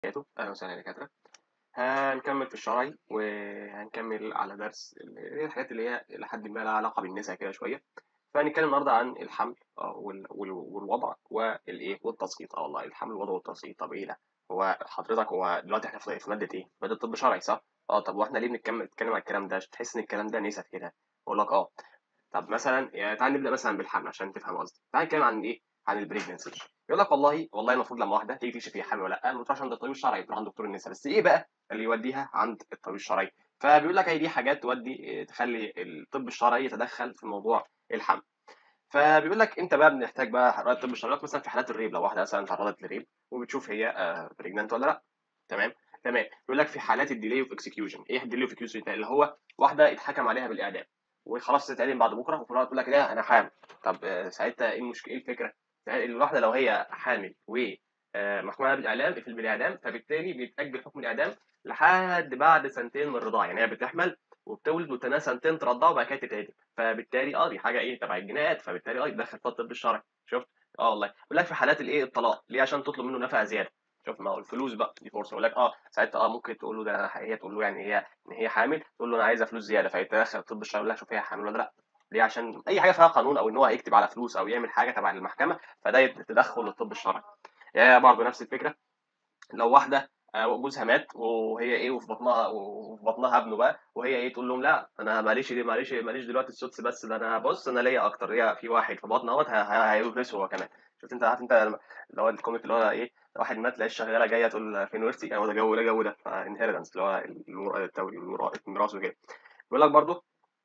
وبركاته أهلا وسهلا يا دكاترة هنكمل في الشرعي وهنكمل على درس ال- الحاجات اللي هي إلى حد ما لها علاقة بالنساء كده شوية فهنتكلم النهاردة عن الحمل اه وال- وال- والوضع والإيه والتسقيط اه والله الحمل والوضع والتسقيط طب إيه ده؟ هو حضرتك هو دلوقتي إحنا في في مادة إيه؟ مادة طب شرعي صح؟ اه طب وإحنا ليه بنتكلم نتكلم عن الكلام ده؟ عشان تحس إن الكلام ده نسف كده أقول لك اه طب مثلا يعني تعال نبدا مثلا بالحمل عشان تفهم قصدي تعال نتكلم عن ايه عن البريجنسي يقول لك والله والله المفروض لما واحده تيجي تكشف هي حامل ولا لا ما تروحش عند الطبيب الشرعي تروح عند دكتور النساء بس ايه بقى اللي يوديها عند الطبيب الشرعي فبيقول لك هي دي حاجات تودي إيه، تخلي الطب الشرعي يتدخل في موضوع الحمل فبيقول لك انت بقى بنحتاج بقى رأي الطب الشرعي مثلا في حالات الريب لو واحده مثلا تعرضت لريب وبتشوف هي بريجننت ولا لا تمام تمام بيقول لك في حالات الديلي اوف اكسكيوشن ايه الديلي اوف اكسكيوشن اللي هو واحده اتحكم عليها بالاعدام وخلاص تتعدم بعد بكره وفي الوقت تقول لك لا انا حامل طب آه، ساعتها ايه المشكله ايه الفكره؟ يعني الواحده لو هي حامل و آه، محكوم عليها بالاعلام في بالاعدام فبالتالي بيتاجل حكم الاعدام لحد بعد سنتين من الرضاعه يعني هي بتحمل وبتولد وتنها سنتين ترضع وبعد كده تتعدم فبالتالي اه دي حاجه ايه تبع الجنايات فبالتالي اه يتدخل في الطب الشرعي شفت؟ اه والله يقول لك في حالات الايه الطلاق ليه عشان تطلب منه نفقه زياده شوف ما هو الفلوس بقى دي فرصه يقول لك اه ساعتها اه ممكن تقول له ده هي تقول له يعني هي ان هي حامل تقول له انا عايزه فلوس زياده فيتدخل الطب الشرعي يقول لك شوف هي حامل ولا لا ليه عشان اي حاجه فيها قانون او ان هو هيكتب على فلوس او يعمل حاجه تبع المحكمه فده يت- تدخل للطب الشرعي يعني برضه نفس الفكره لو واحده آه، جوزها مات وهي ايه وفي بطنها وفي بطنها ابنه بقى وهي ايه تقول لهم لا انا ماليش دي ماليش ماليش دلوقتي السدس بس ده انا بص انا ليا اكتر هي في واحد في بطن اهوت ه- ه- هيورثه هو كمان شفت انت عارف انت لما- اللي هو الكوميك اللي هو ايه واحد مات تلاقي الشغاله جايه تقول فين ورثي هو ده جو ده جو ده انهيرتنس اللي هو المر- التوري- المر- الميراث وكده بيقول لك برضه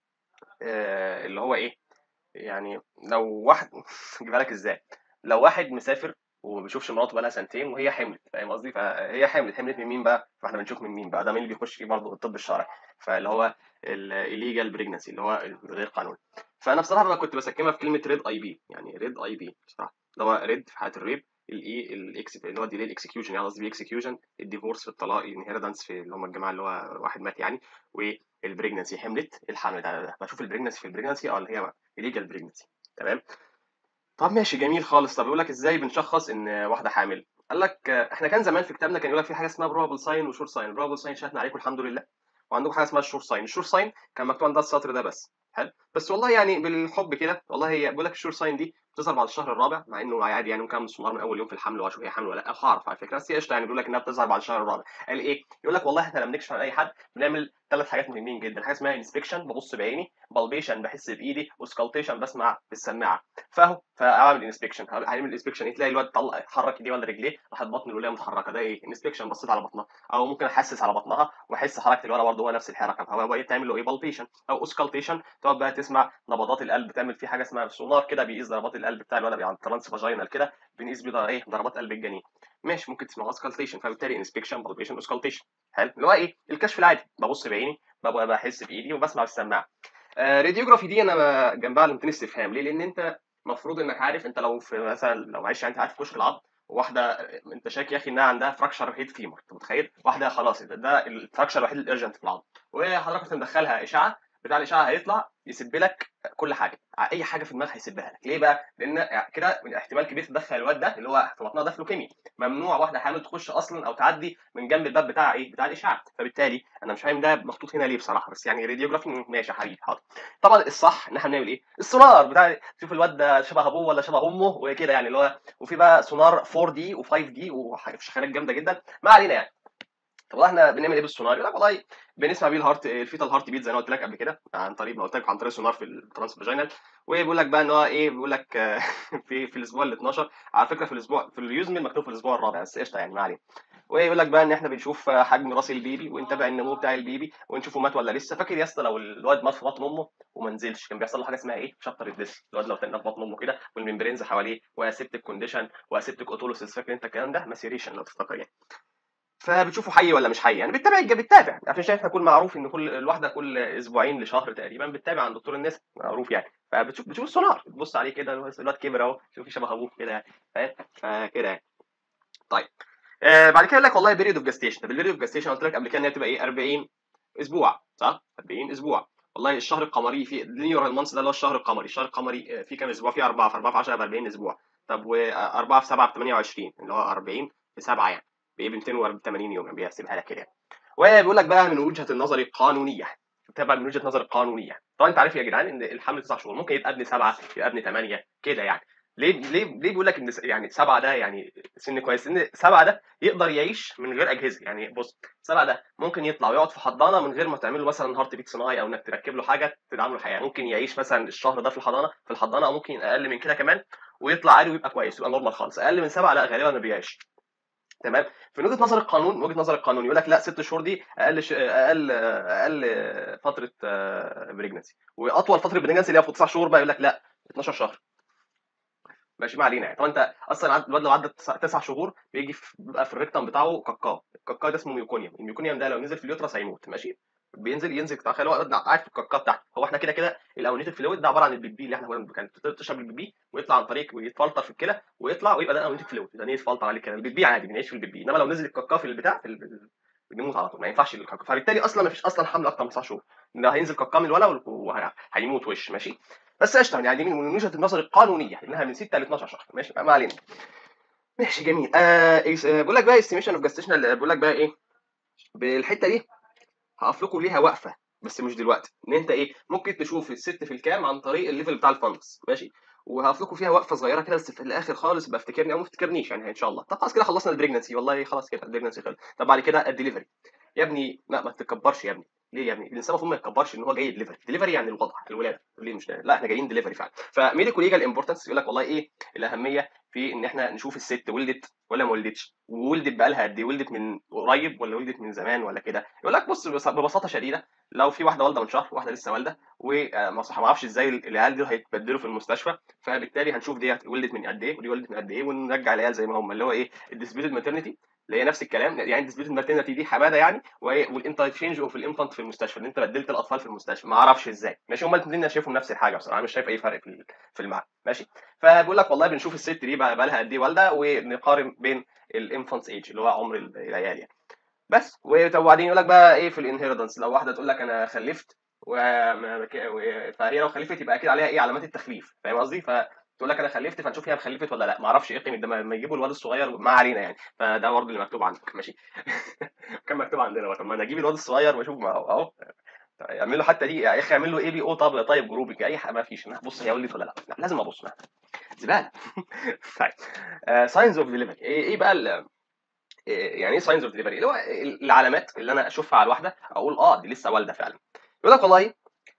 آه، اللي هو ايه يعني لو واحد اجيبها لك ازاي لو واحد مسافر وما بيشوفش مراته بقالها سنتين وهي حملت فاهم قصدي فهي حملت حملت من مين بقى فاحنا بنشوف من مين بقى ده مين اللي بيخش فيه برضه الطب الشرعي فاللي هو الليجال بريجنسي اللي هو الغير قانوني فانا بصراحه بقى كنت بسكنها في كلمه ريد اي بي يعني ريد اي بي بصراحه اللي هو ريد في حاله الريب الايه الاكس اللي هو ديلي الاكسكيوشن يعني قصدي اكسكيوشن الديفورس في الطلاق الانهيرتنس في اللي هم الجماعه اللي هو واحد مات يعني والبريجنسي حملت الحمل ده, ده بشوف البريجنسي في البريجنسي اه اللي هي الليجال بريجنسي تمام طب ماشي جميل خالص طب يقول لك ازاي بنشخص ان واحده حامل قال لك آه، احنا كان زمان في كتابنا كان يقول لك في حاجه اسمها بروبابل ساين وشور ساين بروبابل ساين شهدنا عليكم الحمد لله وعندكم حاجه اسمها الشور ساين الشور ساين كان مكتوب عندها السطر ده بس حلو بس والله يعني بالحب كده والله هي بيقول لك الشور ساين دي بتظهر بعد الشهر الرابع مع انه عادي يعني ممكن اعمل سونار من اول يوم في الحمل واشوف هي حامل ولا لا هعرف على فكره بس هي قشطه يعني بيقول لك انها بتظهر بعد الشهر الرابع قال ايه يقول لك والله احنا لما بنكشف عن اي حد بنعمل ثلاث حاجات مهمين جدا حاجه اسمها انسبكشن ببص بعيني بالبيشن بحس بايدي وسكالتيشن بسمع بالسماعه فاهو فاعمل انسبكشن هعمل انسبكشن تلاقي الواد طلع حرك ايديه ولا رجليه راحت بطن الولايه متحركه ده ايه انسبكشن بصيت على بطنها او ممكن احسس على بطنها واحس حركه الولد برضه هو نفس الحركه فهو بقى تعمل له ايه بالبيشن او اوسكالتيشن تقعد بقى تسمع نبضات القلب تعمل فيه حاجه اسمها سونار كده بيقيس ضربات القلب بتاع الولد يعني ترانس فاجينال كده بنقيس بيه ده ايه ضربات قلب الجنين ماشي ممكن تسمع اوسكالتيشن فبالتالي انسبكشن بالبيشن اوسكالتيشن حلو اللي هو ايه الكشف العادي ببص بعيني ببقى بحس بايدي وبسمع بالسماعه آه راديوجرافي دي انا جنبها علامتين استفهام ليه لان انت المفروض انك عارف انت لو في مثلا لو معلش يعني انت قاعد في كشك العظم وواحده انت شاك يا اخي انها عندها فراكشر هيد فيمر انت متخيل واحده خلاص ده, ده الفراكشر الوحيد الارجنت في العظم وحضرتك كنت مدخلها اشعه بتاع الاشعه هيطلع يسب لك كل حاجه اي حاجه في دماغك هيسبها لك ليه بقى لان كده من احتمال كبير تدخل الواد ده اللي هو في بطنها ده فلوكيميا ممنوع واحده حامل تخش اصلا او تعدي من جنب الباب بتاع ايه بتاع الاشعه فبالتالي انا مش فاهم ده محطوط هنا ليه بصراحه بس يعني راديوجرافي ماشي يا حبيبي حاضر طبعا الصح ان احنا بنعمل ايه السونار بتاع تشوف الواد ده شبه ابوه ولا شبه امه وكده يعني اللي هو وفي بقى سونار 4 دي و5 دي وشغالات جامده جدا ما علينا يعني طب والله احنا بنعمل ايه بالسونار؟ يقول لك والله بنسمع بيه الهارت الفيتال هارت بيت زي ما قلت لك قبل كده عن طريق ما قلت لك عن طريق السونار في الترانس فاجينال وبيقول لك بقى ان هو ايه بيقول لك آه، في في الاسبوع ال 12 على فكره في الاسبوع في اليوزمل مكتوب في الاسبوع الرابع بس قشطه يعني ما علينا ويقول لك بقى ان احنا بنشوف آه، حجم راس البيبي ونتابع النمو بتاع البيبي ونشوفه مات ولا لسه فاكر يا اسطى لو الواد مات في بطن امه وما نزلش كان بيحصل له حاجه اسمها ايه شابتر الديس الواد لو كان في بطن امه كده والممبرينز حواليه واسيبتك كونديشن واسيبتك اوتولوسيس فاكر انت الكلام ده ماسيريشن لو تفتكر يعني فبتشوفه حي ولا مش حي يعني بتتابع بتتابع عشان شايف يكون معروف ان كل الواحده كل اسبوعين لشهر تقريبا بتتابع عند دكتور النساء معروف يعني فبتشوف بتشوف السونار بتبص عليه كده الواد كبر اهو شوفي شبه ابوه كده يعني فاهم فكده يعني طيب آه بعد كده يقول لك والله بيريد اوف جاستيشن طب البيريد اوف جاستيشن قلت لك قبل كده ان هي بتبقى ايه 40 اسبوع صح 40 اسبوع والله الشهر القمري في لينيورال مانث ده اللي هو الشهر القمري الشهر القمري آه، فيه كام اسبوع فيه 4 في 4 في 10 ب 40 اسبوع طب و4 في 7 ب 28 اللي هو 40 في 7 يعني بايه ب 280 يوم يعني بيحسبها لك كده يعني. وبيقول لك بقى من وجهه النظر القانونيه تبقى من وجهه نظر القانونيه طبعا انت عارف يا جدعان ان الحمل تسع شهور ممكن يبقى ابن سبعه يبقى ابن ثمانيه كده يعني ليه ليه ليه بيقول لك ان س- يعني سبعه ده يعني سن كويس ان سبعه ده يقدر يعيش من غير اجهزه يعني بص سبعه ده ممكن يطلع ويقعد في حضانه من غير ما تعمل له مثلا هارت بيت صناعي او انك تركب له حاجه تدعم له الحياه ممكن يعيش مثلا الشهر ده في الحضانه في الحضانه او ممكن اقل من كده كمان ويطلع عادي ويبقى كويس يبقى نورمال خالص اقل من سبعه لا غالبا ما بيعيش تمام في وجهه نظر القانون من وجهه نظر القانون يقول لك لا ست شهور دي اقل ش... اقل اقل فتره بريجنسي واطول فتره بريجنسي اللي هي في 9 شهور بقى يقول لك لا 12 شهر ماشي ما علينا يعني طبعا انت اصلا عد- الواد لو عدى تسع تسع شهور بيجي في بيبقى في الريكتم بتاعه كاكاو الكاكاو ده اسمه ميوكونيوم الميوكونيوم ده لو نزل في اليوترس هيموت ماشي بينزل ينزل تخيل هو قاعد في الكاكاو بتاعته هو احنا كده كده الاونيتيك فلويد ده عباره عن البيبي اللي احنا كنا كانت تشرب البيبي ويطلع عن طريق ويتفلتر في الكلى ويطلع ويبقى ده الاونيتيك فلويد ده يتفلتر عليه كده البيبي عادي بنعيش في البيبي انما لو نزل الكاكاو في البتاع في ال- بيموت على طول ما ينفعش الكاكاو فبالتالي اصلا ما فيش اصلا حمل اكتر من 9 شهور ده هينزل كاكاو من الولد وهيموت وش ماشي بس قشطه يعني دي من وجهه النظر القانونيه انها من 6 ل 12 شهر ماشي ما علينا ماشي جميل آه إيس- آه، بقول لك بقى استيميشن اوف جاستيشنال بقول لك بقى ايه بالحته دي هقف لكم ليها وقفه بس مش دلوقتي ان انت ايه ممكن تشوف الست في الكام عن طريق الليفل بتاع الفندس ماشي وهقف لكم فيها وقفه صغيره كده بس في الاخر خالص يبقى افتكرني او ما تفتكرنيش يعني ان شاء الله طب خلاص كده خلصنا البريجنسي والله خلاص كده البريجنسي خلص طب بعد كده الدليفري يا ابني لا ما تتكبرش يا ابني ليه يا ابني الانسان المفروض ما يتكبرش ان هو جاي دليفري دليفري يعني الوضع الولاده ليه مش لا احنا جايين دليفري فعلا فميديكو ليجال امبورتنس يقول لك والله ايه الاهميه في ان احنا نشوف الست ولدت ولا ما ولدتش وولدت بقى لها قد ايه ولدت من قريب ولا ولدت من زمان ولا كده يقول لك بص ببس- ببساطه شديده لو في واحده والده من شهر واحده لسه والده وما اعرفش ازاي العيال دول هيتبدلوا في المستشفى فبالتالي هنشوف دي ولدت من قد ايه ودي ولدت من قد ايه ونرجع العيال زي ما هم اللي هو ايه الديسبيوتد ماترنتي اللي هي نفس الكلام يعني الديسبيوتد ماترنتي دي حماده يعني والانترتشينج اوف الانفانت في المستشفى ان انت بدلت الاطفال في المستشفى ما اعرفش ازاي ماشي هما الاثنين انا شايفهم نفس الحاجه بصراحه أنا مش شايف اي فرق في ال- في المعنى ماشي فبيقول لك والله بنشوف الست دي بقى بقى لها قد ايه والده ونقارن بين الانفانتس ايج اللي هو عمر ال- العيال يعني بس وبعدين يقول لك بقى ايه في الانهيرتنس لو واحده تقول لك انا خلفت وما بك- و- فهي لو خلفت يبقى اكيد عليها ايه علامات التخليف فاهم قصدي فتقول لك انا خلفت فنشوف هي خلفت ولا لا ما اعرفش ايه قيمه ده ما ما يجيبوا الواد الصغير ما علينا يعني فده برضه اللي مكتوب عندك ماشي كان مكتوب عندنا بقى. طب ما انا اجيب الواد الصغير واشوف ما هو اهو اعمل له حتى دي يا اخي اعمل له اي بي او طب طيب جروبك اي حاجه ما فيش انا بص هي ولدت ولا لا لا لازم ابص لا. زباله طيب ساينز اوف ديليفري ايه إيه بقى ال- إيه يعني ايه ساينز اوف ديليفري اللي هو العلامات اللي انا اشوفها على الواحده اقول اه دي لسه والده فعلا يقول لك والله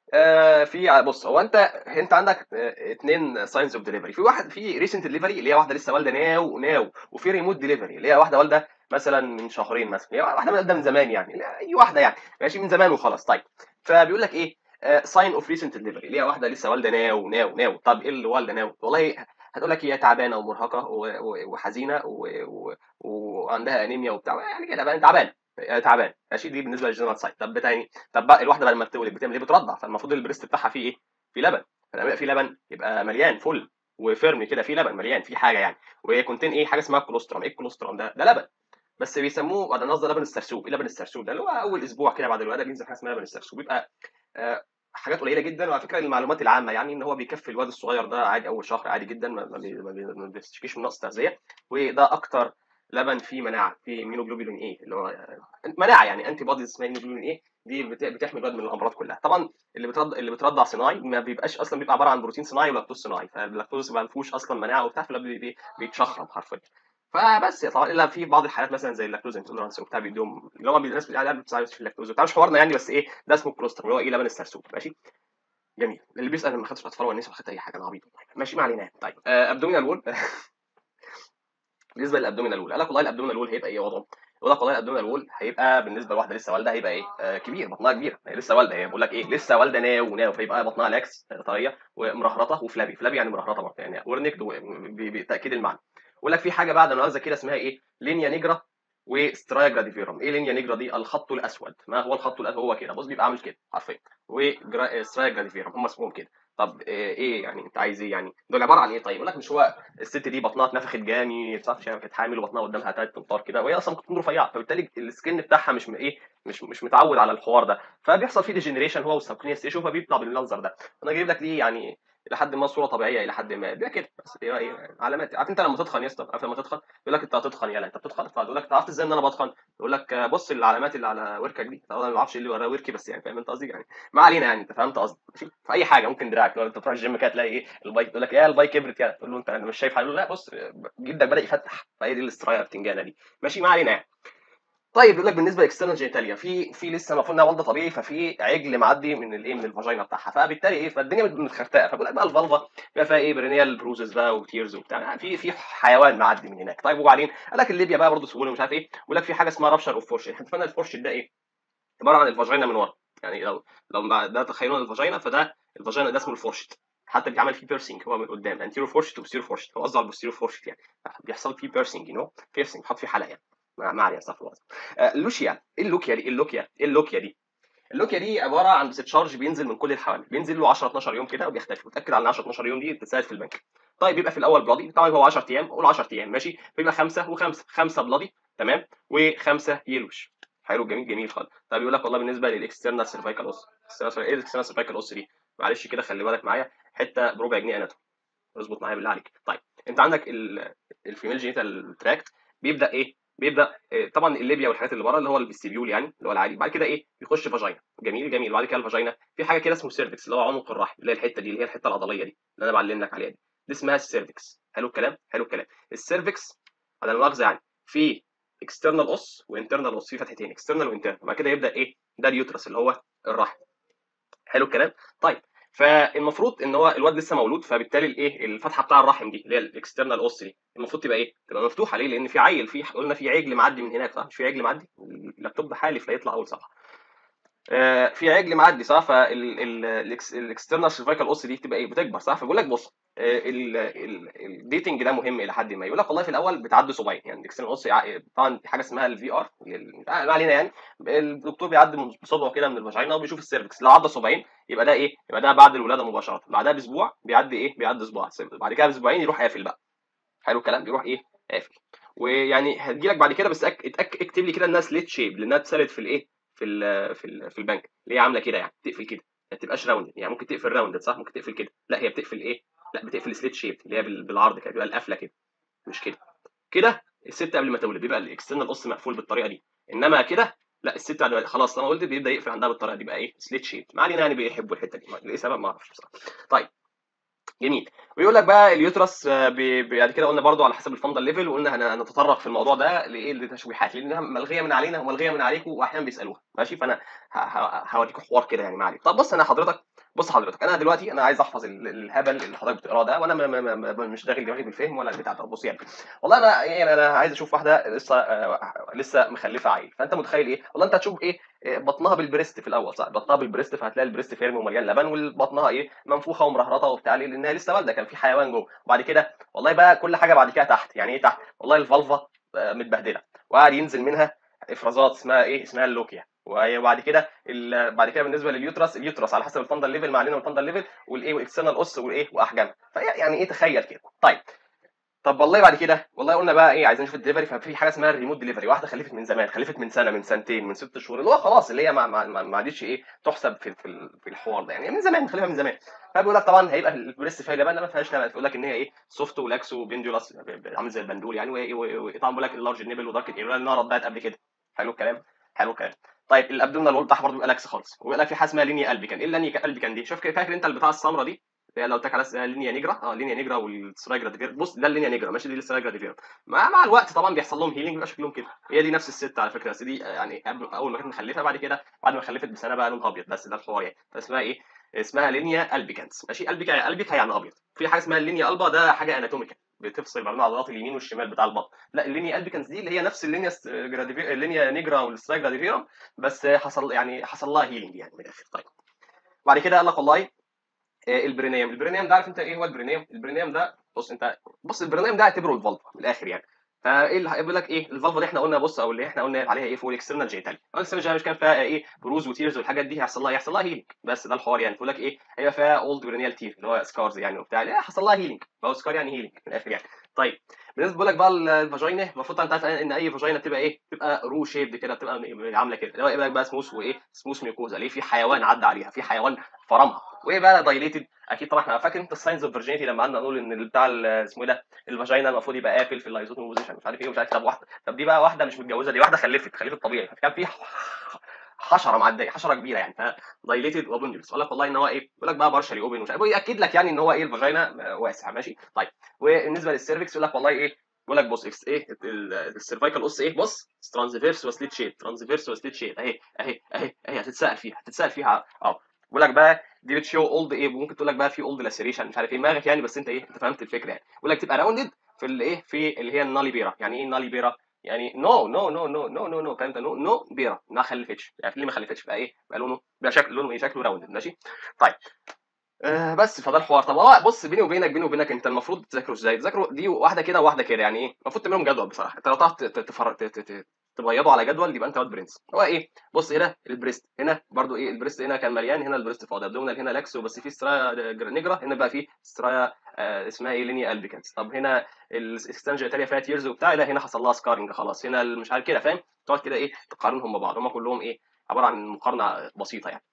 آه في بص هو انت انت عندك آه اثنين ساينز اوف ديليفري في واحد في ريسنت ديليفري اللي هي واحده لسه والده ناو ناو وفي ريموت ديليفري اللي هي واحده والده مثلا من شهرين مثلا هي واحده والده من زمان يعني لا، اي واحده يعني ماشي من زمان وخلاص طيب فبيقول لك ايه ساين اوف ريسنت ديليفري اللي هي واحده لسه والده ناو ناو ناو طب ايه اللي والده ناو والله هتقول لك هي تعبانه ومرهقه و- و- وحزينه و- و- وعندها انيميا وبتاع يعني كده بقى تعبان تعبان ماشي دي بالنسبه للجنرال سايت طب تاني طب بقى الواحده بعد ما بتولد بتعمل ايه بترضع فالمفروض البريست بتاعها فيه ايه في لبن فلما يبقى في لبن يبقى مليان فل وفيرم كده في لبن مليان في حاجه يعني وكونتين ايه حاجه اسمها كولوسترم ايه الكولوسترم ده ده لبن بس بيسموه بعد النص ده لبن السرسوب ايه لبن السرسوب ده اللي هو اول اسبوع كده بعد الولاده بينزل حاجه اسمها لبن السرسوب بيبقى آه حاجات قليله جدا وعلى فكره المعلومات العامه يعني ان هو بيكفي الواد الصغير ده عادي اول شهر عادي جدا ما ما بي- ما بي- ما بيشتكيش من نقص تغذيه وده اكتر لبن فيه مناعه فيه ميونوجلوبولين ايه اللي هو مناعه يعني انتي بوديز اسمها ميونوجلوبولين ايه دي بت- بتحمي الواد من الامراض كلها طبعا اللي بترضع اللي بترضع صناعي ما بيبقاش اصلا بيبقى عباره عن بروتين صناعي ولاكتوز صناعي فاللاكتوز ما فيهوش اصلا مناعه وبتاع فالواد بي- بي- بيتشخرم حرفيا فبس طبعا الا في بعض الحالات مثلا زي اللاكتوز انتولرانس وبتاع بيدوم اللي هم الناس بتقول بتساعد في اللاكتوز وبتاع مش حوارنا يعني بس ايه ده اسمه كلوستر اللي هو ايه لبن السرسوب ماشي جميل اللي بيسال أنا ما خدتش اطفال ولا نساء خدت اي حاجه انا عبيط ماشي ما علينا طيب ابدومينال وول بالنسبه للابدومينال وول قال لك والله الابدومينال وول هيبقى ايه وضعه؟ يقول لك والله الابدومينال وول هيبقى بالنسبه لواحده لسه والده هيبقى ايه؟ آه كبير بطنها كبير هي لسه والده هي بيقول لك ايه لسه والده ناو ناو فيبقى بطنها لاكس آه، طريه ومرهرطه وفلابي فلابي يعني مرهرطه برضه يعني ورنكد بتاكيد المعنى يقول لك في حاجه بعد نوازه كده اسمها ايه؟ لينيا نيجرا وسترايا جراديفيرم ايه لينيا نيجرا دي الخط الاسود ما هو الخط الاسود هو كده بص بيبقى عامل كده حرفيا وسترايا جراديفيرم هم اسمهم كده طب آه، ايه يعني انت عايز ايه يعني دول عباره عن ايه طيب يقول لك مش هو الست دي بطنها اتنفخت جامي صح كانت حامل وبطنها قدامها تلات امتار كده وهي اصلا ممكن تكون رفيعه فبالتالي السكن بتاعها مش م- ايه مش مش متعود على الحوار ده فبيحصل فيه ديجنريشن هو والسبكلينيس تيشو فبيطلع بالمنظر ده انا جايب لك ليه يعني الى حد ما صوره طبيعيه الى حد ما بيبقى كده بس بيبقى ايه علامات عارف انت لما تتخن يا اسطى عارف لما تتخن يقول لك انت هتتخن يلا انت بتتخن فيقول لك عرفت ازاي ان انا بتخن يقول لك آه، بص العلامات اللي على وركك دي طبعا انا ما اعرفش ايه اللي ورا وركي بس يعني فاهم انت قصدي يعني ما علينا يعني انت فهمت قصدي ماشي في اي حاجه ممكن دراعك لو انت تروح الجيم كده تلاقي ايه البايك يقول لك ايه البايك كبرت يعني تقول له انت أنا مش شايف حاجه يقول له لا بص جلدك بدا يفتح فهي دي الاسترايا بتنجانه دي ماشي ما علينا يعني طيب يقول لك بالنسبه لاكسترنال جينيتاليا في في لسه المفروض انها والده طبيعي ففي عجل معدي من الايه من الفاجينا بتاعها فبالتالي ايه فالدنيا متخرتقه فبيقول لك بقى الفالفا بيبقى فيها ايه برينيال بروزز بقى وتيرز وبتاع في في حيوان معدي من هناك طيب وبعدين قال لك الليبيا بقى برضه سهوله ومش عارف ايه ويقول لك في حاجه اسمها رابشر اوف فورش احنا اتفقنا الفورش ده ايه عباره عن الفاجينا من ورا يعني لو لو ده تخيلوا الفاجينا فده الفاجينا ده اسمه الفورشت حتى بيتعمل فيه بيرسينج هو من قدام انتيرو فورشت وبوستيرو فورشت هو قصده على البوستيرو فورشت يعني بيحصل فيه بيرسينج يو نو بيرسينج حط فيه حلقه يعني ما ما علينا استغفر الله آه، اللوشيا ايه اللوكيا دي ايه اللوكيا ايه اللوكيا دي اللوكيا دي عباره عن تشارج بينزل من كل الحوامل بينزل له 10 12 يوم كده وبيختفي وتاكد على ان 10 12 يوم دي بتساعد في البنك طيب بيبقى في الاول بلادي طبعا هو 10 ايام قول 10 ايام ماشي بيبقى خمسه وخمسه خمسه بلادي تمام وخمسه يلوش حلو جميل جميل خالص طيب يقول لك والله بالنسبه للاكسترنال سيرفايكال اوس ايه الاكسترنال سيرفايكال اوس دي معلش كده خلي بالك معايا حته بربع جنيه اناتوم اظبط معايا بالله عليك طيب انت عندك الفيميل جينيتال تراكت بيبدا ايه بيبدا آه، طبعا الليبيا والحاجات اللي بره اللي هو البستيبيول يعني اللي هو العادي بعد كده ايه بيخش فاجينا جميل جميل بعد كده الفاجينا في حاجه كده اسمه سيرفكس اللي هو عنق الرحم اللي هي الحته دي اللي هي الحته العضليه دي اللي انا بعلم لك عليها دي دي اسمها السيرفكس حلو الكلام حلو الكلام السيرفكس على المؤاخذه يعني في اكسترنال اوس وانترنال اوس في فتحتين اكسترنال وانترنال بعد كده يبدا ايه ده اليوترس اللي هو الرحم حلو الكلام طيب فالمفروض ان هو الواد لسه مولود فبالتالي الايه الفتحه بتاع الرحم دي اللي هي الاكسترنال اوس دي المفروض تبقى ايه؟ تبقى مفتوحه ليه؟ لان في عيل في قلنا في عجل معدي من هناك صح؟ مش في عجل معدي؟ اللابتوب حالف لا يطلع اول صفحه. آه في عجل معدي صح؟ فالاكسترنال سيرفايكال اوس دي تبقى ايه؟ بتكبر صح؟ فبيقول لك بص آه الديتنج ده مهم الى حد ما يقول لك والله في الاول بتعدي صباعين يعني الاكسترنال اوس طبعا في حاجه اسمها الفي ار ما علينا يعني الدكتور بيعدي بصبعه كده من الفاجينا وبيشوف السيرفكس لو عدى صباعين يبقى ده ايه؟ يبقى ده بعد الولاده مباشره بعدها باسبوع بيعدي ايه؟ بيعدي صباع بعد كده باسبوعين يروح قافل بقى حلو الكلام بيروح ايه قافل ويعني هتجي لك بعد كده بس أك... اتأك... اكتب لي كده انها سليت شيب لانها اتسالت في الايه في ال في ال في البنك اللي هي عامله كده يعني تقفل كده ما تبقاش راوند يعني ممكن تقفل راوند صح ممكن تقفل كده لا هي بتقفل ايه لا بتقفل سليت شيب اللي هي بالعرض كده بيبقى القفله كده مش كده كده الست قبل ما تولد بيبقى الاكسترنال قص مقفول بالطريقه دي انما كده لا الست بعد خلاص لما ولدت بيبدا يقفل عندها بالطريقه دي بقى ايه سليت شيب ما علينا يعني بيحبوا الحته دي ليه سبب ما اعرفش بصراحه طيب جميل ويقول لك بقى اليوترس آه، بعد كده قلنا برضو على حسب الفندل ليفل وقلنا هنتطرق في الموضوع ده لايه لتشويحات لانها ملغيه من علينا وملغيه من عليكم واحيانا بيسالوها ماشي فانا هوريكم حوار كده يعني ما عليك طب بص انا حضرتك بص حضرتك انا دلوقتي انا عايز احفظ الهبل اللي حضرتك بتقراه ده وانا ما ما ما مش داخل دماغي بالفهم ولا البتاع ده بص يعني والله انا يعني انا عايز اشوف واحده لسه آه لسه مخلفه عيل فانت متخيل ايه والله انت هتشوف ايه آه، بطنها بالبريست في الاول صح بطنها بالبريست فهتلاقي البريست فيرم ومليان لبن وبطنها ايه منفوخه ومرهرطه وبتاع ليه لانها لسه والده كان في حيوان جوه وبعد كده والله بقى كل حاجه بعد كده تحت يعني ايه تحت والله الفالفا آه، متبهدله وقاعد ينزل منها افرازات اسمها ايه اسمها اللوكيا وبعد كده بعد كده بالنسبه لليوترس اليوترس على حسب الفندل ليفل ما علينا من الفندل ليفل والايه والاكسترنال اوس والايه واحجام فيعني ايه تخيل كده طيب طب والله بعد كده والله قلنا بقى ايه عايزين نشوف الدليفري ففي حاجه اسمها الريموت دليفري واحده خلفت من زمان خلفت من سنه من سنتين من ست شهور اللي هو خلاص اللي هي ما ما, ما عادتش ايه تحسب في في, في الحوار ده يعني من زمان مخلفها من زمان فبيقول لك طبعا هيبقى البريست فيها لبن ما فيهاش لبن يقول لك ان هي ايه سوفت ولاكس وبندولاس عامل زي البندول يعني وطبعا بيقول لك اللارج نيبل ودارك ايرور انها ردت قبل كده حلو الكلام حلو الكلام طيب الابدومينال وول تحت برضه بيبقى لاكس خالص ويقول لك في حاجه اسمها لينيا قلبي كان ايه اللينيا قلبي كان دي شوف فاكر انت البتاع السمراء دي اللي لو تاك على لينيا نيجرا اه لينيا نيجرا والسرايجرا ديفير بص ده اللينيا نيجرا ماشي دي السرايجرا ديفير مع, مع الوقت طبعا بيحصل لهم هيلينج بيبقى شكلهم كده هي دي نفس الست على فكره بس دي يعني اول ما كانت مخلفه بعد كده بعد ما خلفت بسنه بقى لونها ابيض بس ده الحوار يعني فاسمها ايه اسمها لينيا البيكانس ماشي البيكا البيكا يعني ابيض في حاجه اسمها اللينيا البا ده حاجه اناتوميكال بتفصل ما بين عضلات اليمين والشمال بتاع البطن لا اللينيا البيكانس دي اللي هي نفس اللينيا اللينيا نيجرا والسترايجرا ديفيرم بس حصل يعني حصل لها هيلينج يعني من الاخر طيب بعد كده قال لك والله آه، البرينيوم البرينيوم ده عارف انت ايه هو البرينيوم البرينيوم ده بص انت بص البرينيوم ده اعتبره الفالفا من الاخر يعني فايه اللي هيقول لك ايه الفالفا دي احنا قلنا بص او اللي احنا قلنا عليها ايه فوق الاكسترنال جيتالي الاكسترنال جيتالي مش كان فيها ايه بروز وتيرز والحاجات دي هيحصل لها يحصل لها هيلينج بس ده الحوار يعني بيقول لك ايه هي فيها اولد برينيال تير اللي هو سكارز يعني وبتاع لا حصل لها هيلينج فهو سكار يعني هيلينج من الاخر يعني طيب بالنسبه بقول لك بقى الفاجينا المفروض انت عارف ان اي فاجينا بتبقى ايه بتبقى رو شيبد كده بتبقى عامله كده اللي هو ايه بقى سموث وايه سموث ميوكوزا ليه في حيوان عدى عليها في حيوان فرمها وايه بقى دايليتد اكيد طبعا احنا فاكر انت الساينز اوف فيرجينيتي لما قعدنا نقول ان بتاع اسمه ايه ده الفاجينا المفروض يبقى قافل في اللايزوتوم بوزيشن مش عارف ايه مش عارف طب واحده طب دي بقى واحده مش متجوزه دي واحده خلفت خلفت طبيعي كان في حشره معديه حشره كبيره يعني دايليتد وابندبس يقول لك والله ان هو ايه يقول لك بقى بارشلي اوبن ومش عارف ياكد لك يعني ان هو ايه الفاجينا واسع ماشي طيب وبالنسبه للسيرفكس يقول لك والله ايه يقول لك بص اكس ايه السيرفايكال قص ايه بص ترانزفيرس وسليت شيب ترانزفيرس وسليت شيب اهي اهي اهي اهي هتتسال فيها هتتسال فيها اه بيقول لك بقى دي بتشو اولد ايه ممكن تقول لك بقى في اولد لاسيريشن مش عارف ايه دماغك يعني بس انت ايه انت فهمت الفكره يعني بيقول لك تبقى راوندد في الايه في اللي هي النالي بيرا يعني ايه النالي بيرا يعني نو نو نو نو نو نو نو فهمت نو نو بيرا ما خلفتش يعني ليه ما خلفتش بقى ايه بقى لونه بقى شكل لونه ايه شكله راوندد ماشي طيب آه بس فده الحوار طب هو بص بيني وبينك بيني وبينك انت المفروض تذاكره ازاي تذاكره دي واحده كده وواحده كده يعني ايه المفروض تعملهم جدول بصراحه انت لو تعرف تبيضه على جدول يبقى انت واد برنس هو ايه بص هنا البريست هنا برضو ايه البريست هنا كان مليان هنا البريست فاضي ابدومينال هنا لاكسو بس في سترايا نجرا هنا بقى في سترايا آه اسمها ايه لينيا البيكانس طب هنا الاكستنجا ايطاليا فيها تيرز وبتاع لا هنا حصل لها سكارنج خلاص هنا مش عارف كده فاهم تقعد كده ايه تقارنهم ببعض هم كلهم ايه عباره عن مقارنه بسيطه يعني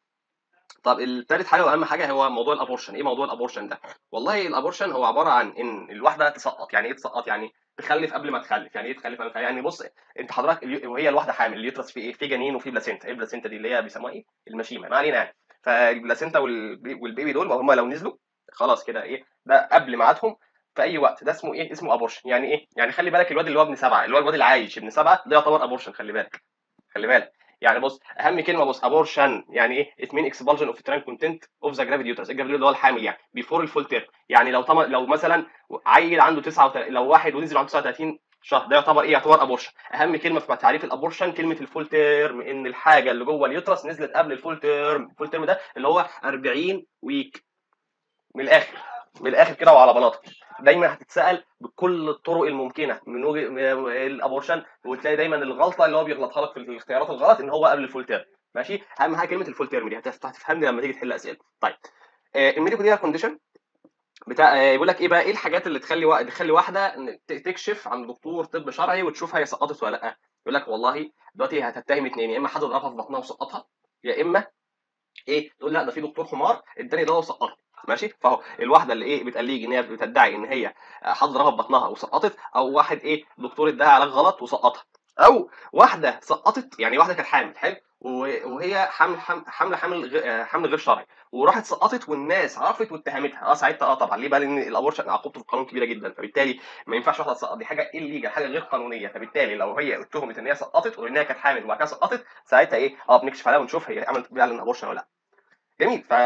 طب الثالث حاجه واهم حاجه هو موضوع الابورشن ايه موضوع الابورشن ده والله الابورشن هو عباره عن ان الواحده تسقط يعني ايه تسقط يعني تخلف قبل ما تخلف يعني ايه تخلف قبل ما تخلف يعني بص انت حضرتك وهي الواحده حامل اليوترس في ايه في جنين وفي بلاسينتا ايه البلاسينتا دي اللي هي بيسموها ايه المشيمه ما علينا يعني فالبلاسينتا والبيبي دول هم لو نزلوا خلاص كده ايه ده قبل ميعادهم في اي وقت ده اسمه ايه اسمه ابورشن يعني ايه يعني خلي بالك الواد اللي هو ابن سبعه اللي هو الواد اللي عايش ابن سبعه ده يعتبر ابورشن خلي بالك خلي بالك يعني بص اهم كلمه بص ابورشن يعني ايه ات مين اكسبالجن اوف تران كونتنت اوف ذا جرافيد يوترس الجرافيد اللي هو الحامل يعني بيفور الفول تيرم يعني لو طم... لو مثلا عيل عنده 39 لو واحد ونزل عنده 39 شهر ده يعتبر ايه يعتبر ابورشن اهم كلمه في تعريف الابورشن كلمه الفول تيرم ان الحاجه اللي جوه اليوترس نزلت قبل الفول تيرم الفول تيرم ده اللي هو 40 ويك من الاخر من الاخر كده وعلى بلاطه دايما هتتسال بكل الطرق الممكنه من وجه الابورشن وتلاقي دايما الغلطه اللي هو بيغلطها لك في الاختيارات الغلط ان هو قبل الفول تيرم ماشي اهم حاجه كلمه الفول تيرم دي هتفهمني لما تيجي تحل اسئله طيب آه الميديكو دي كونديشن بتاع آه بيقول لك ايه بقى ايه الحاجات اللي تخلي وا... تخلي واحده تكشف عند دكتور طب شرعي وتشوف هي سقطت ولا لا يقول لك والله دلوقتي هتتهم اثنين يا اما حد ضربها في بطنها وسقطها يا اما ايه تقول لا ده في دكتور حمار اداني دواء وسقطها ماشي فهو الواحده اللي ايه بتقليج ان هي بتدعي ان هي حد ضربها في بطنها وسقطت او واحد ايه دكتور اداها علاج غلط وسقطها او واحده سقطت يعني واحده كانت حامل حلو وهي حامل حامله حامل حمل غير شرعي وراحت سقطت والناس عرفت واتهمتها اه ساعتها اه طبعا ليه بقى لان الابورشن عقوبته في القانون كبيره جدا فبالتالي ما ينفعش واحده تسقط دي حاجه الليجا حاجه غير قانونيه فبالتالي لو هي اتهمت ان هي سقطت وان هي كانت حامل وبعد كده سقطت ساعتها ايه اه بنكشف عليها ونشوف هي عملت فعلا ابورشن ولا لا جميل ف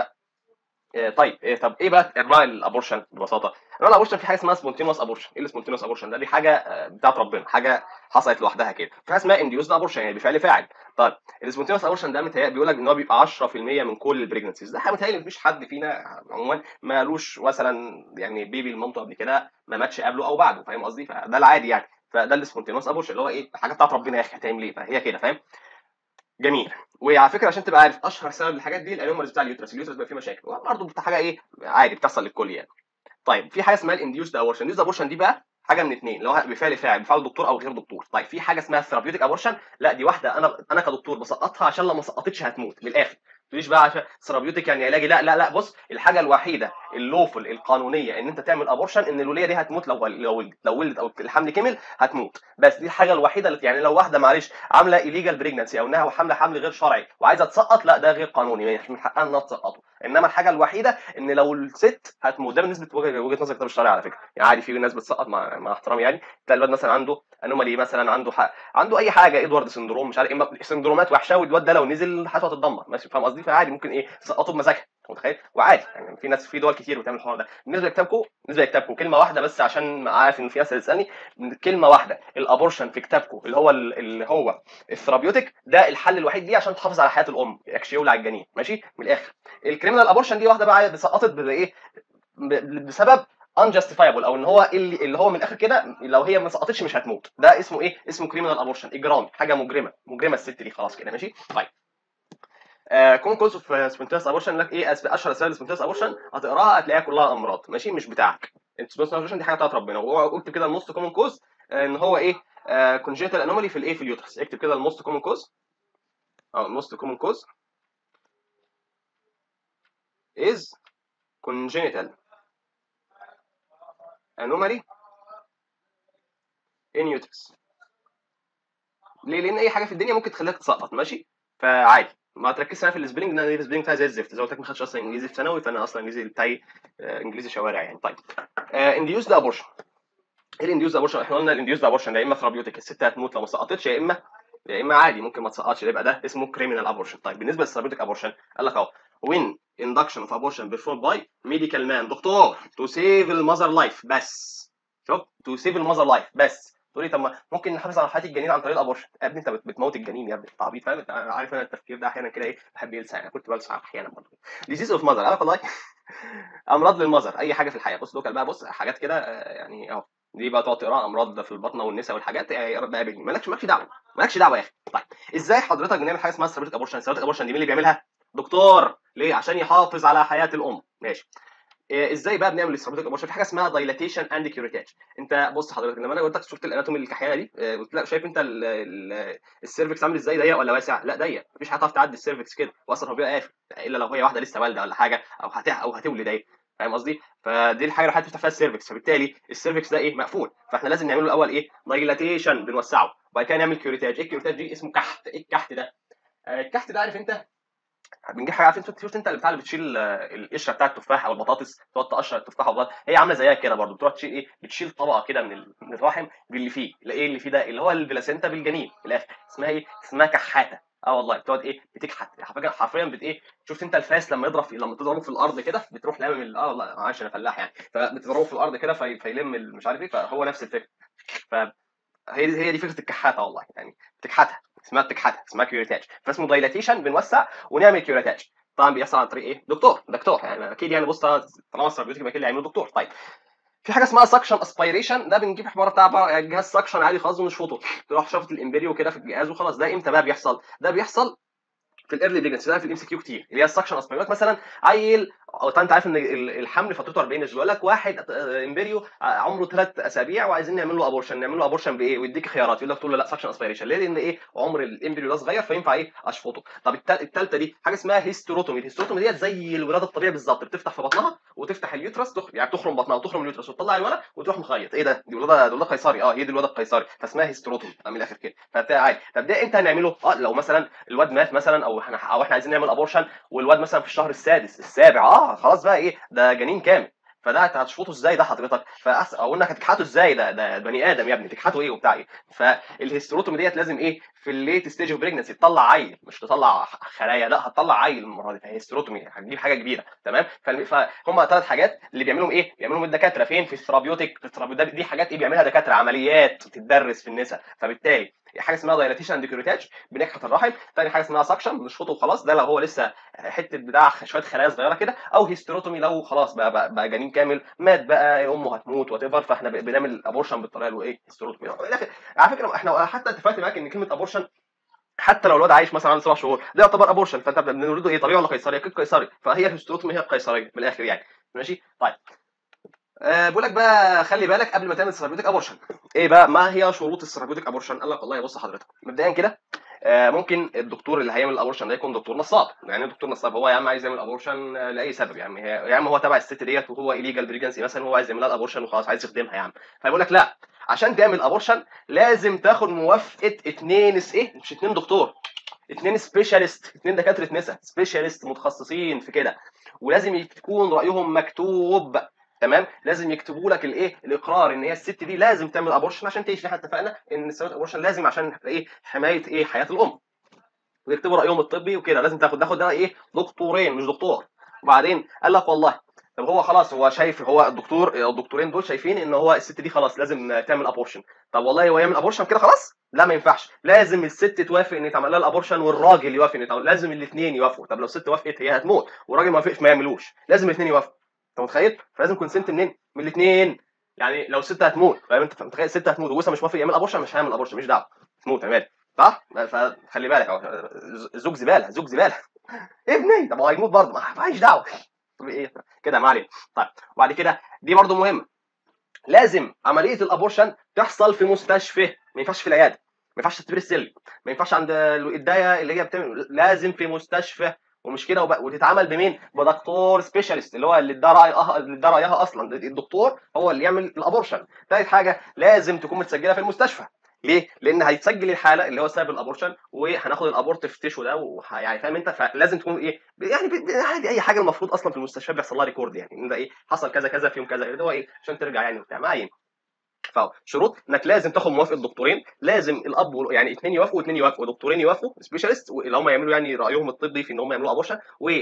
طيب إيه طب ايه بقى انواع الابورشن ببساطه انواع الابورشن في حاجه اسمها سبونتينوس ابورشن ايه السبونتينوس ابورشن ده دي حاجه بتاعت ربنا حاجه حصلت لوحدها كده في حاجه اسمها انديوس ابورشن يعني بفعل فاعل طيب السبونتينوس ابورشن ده متهيألي بيقول لك ان هو بيبقى 10% من كل البريجنسيز ده متهيألي مفيش حد فينا عموما مالوش مثلا يعني بيبي لمامته قبل كده ما ماتش قبله او بعده فاهم قصدي فده العادي يعني فده السبونتينوس ابورشن اللي هو ايه حاجه بتاعت ربنا يا اخي هتعمل ايه فهي كده فاهم جميل وعلى فكره عشان تبقى عارف اشهر سبب للحاجات دي الانوماليز بتاع اليوترس اليوترس بيبقى فيه مشاكل برضه حاجه ايه عادي بتحصل للكل يعني طيب في حاجه اسمها الانديوسد ابورشن الانديوسد ابورشن دي بقى حاجه من اثنين اللي هو بفعل فاعل بفعل دكتور او غير دكتور طيب في حاجه اسمها ثيرابيوتيك ابورشن لا دي واحده انا انا كدكتور بسقطها عشان لو ما سقطتش هتموت من الاخر تقوليش بقى عشان ثيرابيوتيك يعني علاجي لا لا لا بص الحاجه الوحيده اللوفل القانونيه ان انت تعمل ابورشن ان الوليه دي هتموت لو لو ولدت لو ولدت او الحمل كمل هتموت بس دي الحاجه الوحيده اللي يعني لو واحده معلش عامله ايليجال بريجنسي او انها حامله حمل غير شرعي وعايزه تسقط لا ده غير قانوني مش من حقها انها تسقطه انما الحاجه الوحيده ان لو الست هتموت ده بالنسبه وجهه وجهه نظر الكتاب الشرعي على فكره يعني عادي في ناس بتسقط مع مع احترامي يعني تلاقي الواد مثلا عنده انومالي مثلا عنده حق. عنده اي حاجه ادوارد سندروم مش عارف ايه سندرومات وحشه والواد ده لو نزل حياته هتتدمر ماشي فاهم قصدي فعادي ممكن ايه تسقطه بمزاجها متخيل وعادي يعني في ناس في دول كتير بتعمل الحوار ده بالنسبه لكتابكم بالنسبه لكتابكم كلمه واحده بس عشان عارف ان في ناس هتسالني كلمه واحده الابورشن في كتابكم اللي هو اللي هو الثيرابيوتيك ده الحل الوحيد ليه عشان تحافظ على حياه الام يكشيول على الجنين ماشي من الاخر الكريمنال ابورشن دي واحده بقى سقطت بايه بسبب unjustifiable او ان هو اللي, اللي هو من الاخر كده لو هي ما سقطتش مش هتموت ده اسمه ايه اسمه كريمنال ابورشن اجرام حاجه مجرمه مجرمه الست دي خلاص كده ماشي طيب كون كوز اوف سبونتينس ابورشن لك ايه اشهر اسباب السبونتينس ابورشن هتقراها هتلاقيها كلها امراض ماشي مش بتاعك انتسبيوس دي حاجه بتاعت ربنا واكتب كده الموست كومن كوز ان هو ايه كونجنتال انومالي في الايه في اليوترس اكتب كده الموست كومن كوز اه الموست كومن كوز is congenital anomaly in uterus ليه؟ لان اي حاجه في الدنيا ممكن تخليها تسقط ماشي فعادي ما تركزش انا في السبيلنج ان انا السبيلنج بتاعي زي الزفت زي ما قلت لك ما خدتش اصلا انجليزي في ثانوي فانا اصلا الانجليزي بتاعي آه، انجليزي شوارع يعني طيب انديوس ده ابورشن ايه الانديوس ده ابورشن احنا قلنا الانديوس ده ابورشن يا اما ثرابيوتيك الست هتموت لو ما سقطتش يا اما يا اما عادي ممكن ما تسقطش يبقى ده اسمه كريمنال ابورشن طيب بالنسبه للثرابيوتيك ابورشن قال لك اهو وين induction of abortion performed by medical man دكتور to save المذر لايف بس شوف to save المذر لايف بس تقول لي طب ما ممكن نحافظ على حياه الجنين عن طريق الابورشن يا ابني انت بت- بتموت الجنين يا ابني انت عبيط فاهم انت عارف انا التفكير ده احيانا كده ايه بحب يلسع انا كنت بلسع احيانا برضه disease اوف ماذر عارف والله امراض للمذر اي حاجه في الحياه بص لوكال بقى بص حاجات كده آه، يعني اهو دي بقى تقعد تقراها امراض في البطنه والنساء والحاجات يعني بقى بيجي مالكش مالكش دعوه مالكش دعوه يا اخي طيب ازاي حضرتك بنعمل حاجه اسمها سيرابيتك ابورشن سيرابيتك ابورشن دي مين اللي بيعملها دكتور ليه عشان يحافظ على حياه الام ماشي إيه، ازاي بقى بنعمل السيرابيتك ابورشن في حاجه اسمها دايلاتيشن اند كيوريتاج انت بص حضرتك لما انا قلت لك شفت الاناتومي الكحيانه دي آه، قلت لك شايف انت ال- ال- السيرفكس عامل ازاي ضيق ولا واسع لا ضيق مفيش حاجه تعرف تعدي السيرفكس كده واصلا هو بيبقى قافل الا لو هي واحده لسه والده ولا حاجه او هت او هتولد ايه فاهم قصدي فدي الحاجه اللي هتفتح فيها السيرفكس فبالتالي السيرفكس ده ايه مقفول فاحنا لازم نعمله الاول ايه دايلاتيشن بنوسعه وبعد كده نعمل كيوريتاج ايه الكيوريتاج دي اسمه كحت ايه الكحت ده آه، الكحت ده عارف انت بنجيب حاجه عارف انت شفت انت اللي بتاع اللي بتشيل آه، القشره بتاع التفاح او البطاطس تقعد تقشر التفاح والبطاطس هي عامله زيها كده برضو بتقعد تشيل ايه بتشيل طبقه كده من ال- من الرحم باللي فيه لا ايه اللي فيه ده اللي هو البلاسينتا بالجنين في الاخر اسمها ايه اسمها كحاته اه والله بتقعد ايه بتكحت حرفيا حرفيا بت ايه شفت انت الفاس لما يضرب في لما تضربه في الارض كده بتروح لامم ال- اه والله معلش انا فلاح يعني فبتضربه في الارض كده في... فيلم ال- مش عارف ايه فهو نفس الفكره فهي دي هي دي فكره الكحاته والله يعني بتكحتها اسمها بتكحتها اسمها كيوريتاج فاسمه دايلاتيشن بنوسع ونعمل كيوريتاج طبعا بيحصل عن طريق ايه؟ دكتور دكتور يعني اكيد يعني بص طالما السيرابيوتيك يبقى اكيد اللي هيعمله دكتور طيب في حاجه اسمها سكشن اسبيريشن ده بنجيب حوار بتاع بقى جهاز سكشن عادي خالص ونشفطه تروح شفط الامبريو كده في الجهاز وخلاص ده امتى بقى بيحصل؟ ده بيحصل في الايرلي بريجنسي ده في الام سي كيو كتير اللي هي السكشن اسبيريشن مثلا عيل او انت عارف ان ال- الحمل فترته 40 اسبوع يقول لك واحد آه، امبريو آه، عمره ثلاث اسابيع وعايزين نعمل له ابورشن نعمل له ابورشن بايه ويديك خيارات يقول لك تقول له لا سكشن اسبيريشن ليه لان ايه عمر الامبريو ده صغير فينفع ايه اشفطه طب الثالثه دي حاجه اسمها هيستروتومي الهيستروتومي ديت زي الولاده الطبيعي بالظبط بتفتح في بطنها وتفتح اليوترس تخ... يعني تخرم بطنها وتخرم اليوترس وتطلع الولد وتروح مخيط ايه ده دي ولاده دي ولاده قيصري اه هي دي الولاده القيصري فاسمها هيستروتومي من الاخر كده فبتاع عادي طب ده امتى هنعمله اه لو مثلا الواد مات مثلا او احنا او احنا عايزين نعمل ابورشن والواد مثلا في الشهر السادس السابع اه خلاص بقى ايه ده جنين كامل فده هت- هتشفطه ازاي ده حضرتك فأحسن او انك هتكحته ازاي ده ده بني ادم يا ابني تكحته ايه وبتاع ايه فالهيستروتومي ديت لازم ايه في الليت ستيج اوف بريجنسي تطلع عيل مش تطلع خلايا لا هتطلع عيل المره دي فهيستروتومي هتجيب حاجه كبيره تمام فالم- فهم ثلاث حاجات اللي بيعملوهم ايه بيعملوهم الدكاتره فين في الثرابيوتيك في الثرابيوتيك دي حاجات ايه بيعملها دكاتره عمليات تتدرس في النساء فبالتالي حاجه اسمها دايلاتيشن اند كيوريتاج بنكحت الرحم ثاني حاجه اسمها سكشن بنشفطه وخلاص ده لو هو لسه حته بتاع شويه خلايا صغيره كده او هيستروتومي لو خلاص بقى, بقى, بقى جنين كامل مات بقى امه هتموت وات ايفر فاحنا بنعمل ابورشن بالطريقه اللي هو ايه هيستروتومي في الآخر، على فكره احنا حتى اتفقت معاك ان كلمه ابورشن حتى لو الواد عايش مثلا عنده سبع شهور ده يعتبر ابورشن فانت بنولده ايه طبيعي ولا قيصري؟ اكيد قيصري فهي الهيستروتومي هي القيصريه من الاخر يعني ماشي طيب أه بقول لك بقى خلي بالك قبل ما تعمل سيرابيوتيك ابورشن ايه بقى ما هي شروط السيرابيوتيك ابورشن قال لك والله بص حضرتك مبدئيا كده آه، ممكن الدكتور اللي هيعمل الابورشن ده يكون دكتور نصاب يعني إيه دكتور نصاب هو يا عم عايز يعمل ابورشن آه، لاي سبب يعني هي يا عم هو تبع الست ديت وهو ايليجال بريجنسي مثلا هو عايز يعمل لها الابورشن وخلاص عايز يخدمها يا عم فيقول لك لا عشان تعمل ابورشن لازم تاخد موافقه اتنين س- ايه مش اتنين دكتور اتنين سبيشاليست اتنين دكاتره نساء سبيشاليست متخصصين في كده ولازم يكون رايهم مكتوب تمام لازم يكتبوا لك الايه الاقرار ان هي الست دي لازم تعمل ابورشن عشان تعيش احنا اتفقنا ان سيرابيوتيك ابورشن لازم عشان ايه حمايه ايه حياه الام ويكتبوا رايهم الطبي وكده لازم تاخد تاخد ده ايه دكتورين مش دكتور وبعدين قال لك والله طب هو خلاص هو شايف هو الدكتور الدكتورين دول شايفين ان هو الست دي خلاص لازم تعمل ابورشن طب والله هو يعمل ابورشن كده خلاص لا ما ينفعش لازم الست توافق ان يتعمل لها الابورشن والراجل يوافق ان يتعمل لازم الاثنين يوافقوا طب لو الست وافقت هي هتموت والراجل ما وافقش ما يعملوش لازم الاثنين يوافقوا انت متخيل فلازم كونسنت منين من الاثنين يعني لو الست هتموت فاهم انت متخيل الست هتموت وجوزها مش موافق يعمل ابورشن مش هيعمل ابورشن مش دعوه تموت يا مالك صح فخلي بالك اهو زوج زباله زوج زباله ابني طب هو هيموت برضه ما معيش دعوه طب ايه كده ما علينا طيب وبعد كده دي برضه مهمه لازم عمليه الابورشن تحصل في مستشفى ما ينفعش في العياده ما ينفعش تطبيق السلم ما ينفعش عند الدايه اللي هي بتعمل لازم في مستشفى ومش كده وب... وتتعمل بمين؟ بدكتور سبيشالست اللي هو اللي ادى رايها اللي ادى رايها اصلا الدكتور هو اللي يعمل الابورشن ثالث حاجه لازم تكون متسجله في المستشفى ليه؟ لان هيتسجل الحاله اللي هو سبب الابورشن وهناخد الابورتيف تيشو ده وح... يعني فاهم انت فلازم تكون ايه يعني ب... عادي اي حاجه المفروض اصلا في المستشفى بيحصل لها ريكورد يعني ان ده ايه حصل كذا كذا في يوم كذا ده هو ايه عشان ترجع يعني وبتاع ما عين فشروط انك لازم تاخد موافقه دكتورين لازم الاب وال- يعني اثنين يوافقوا واثنين يوافقوا دكتورين يوافقوا سبيشالست اللي هم يعملوا يعني رايهم الطبي في ان هم يعملوا ابورشن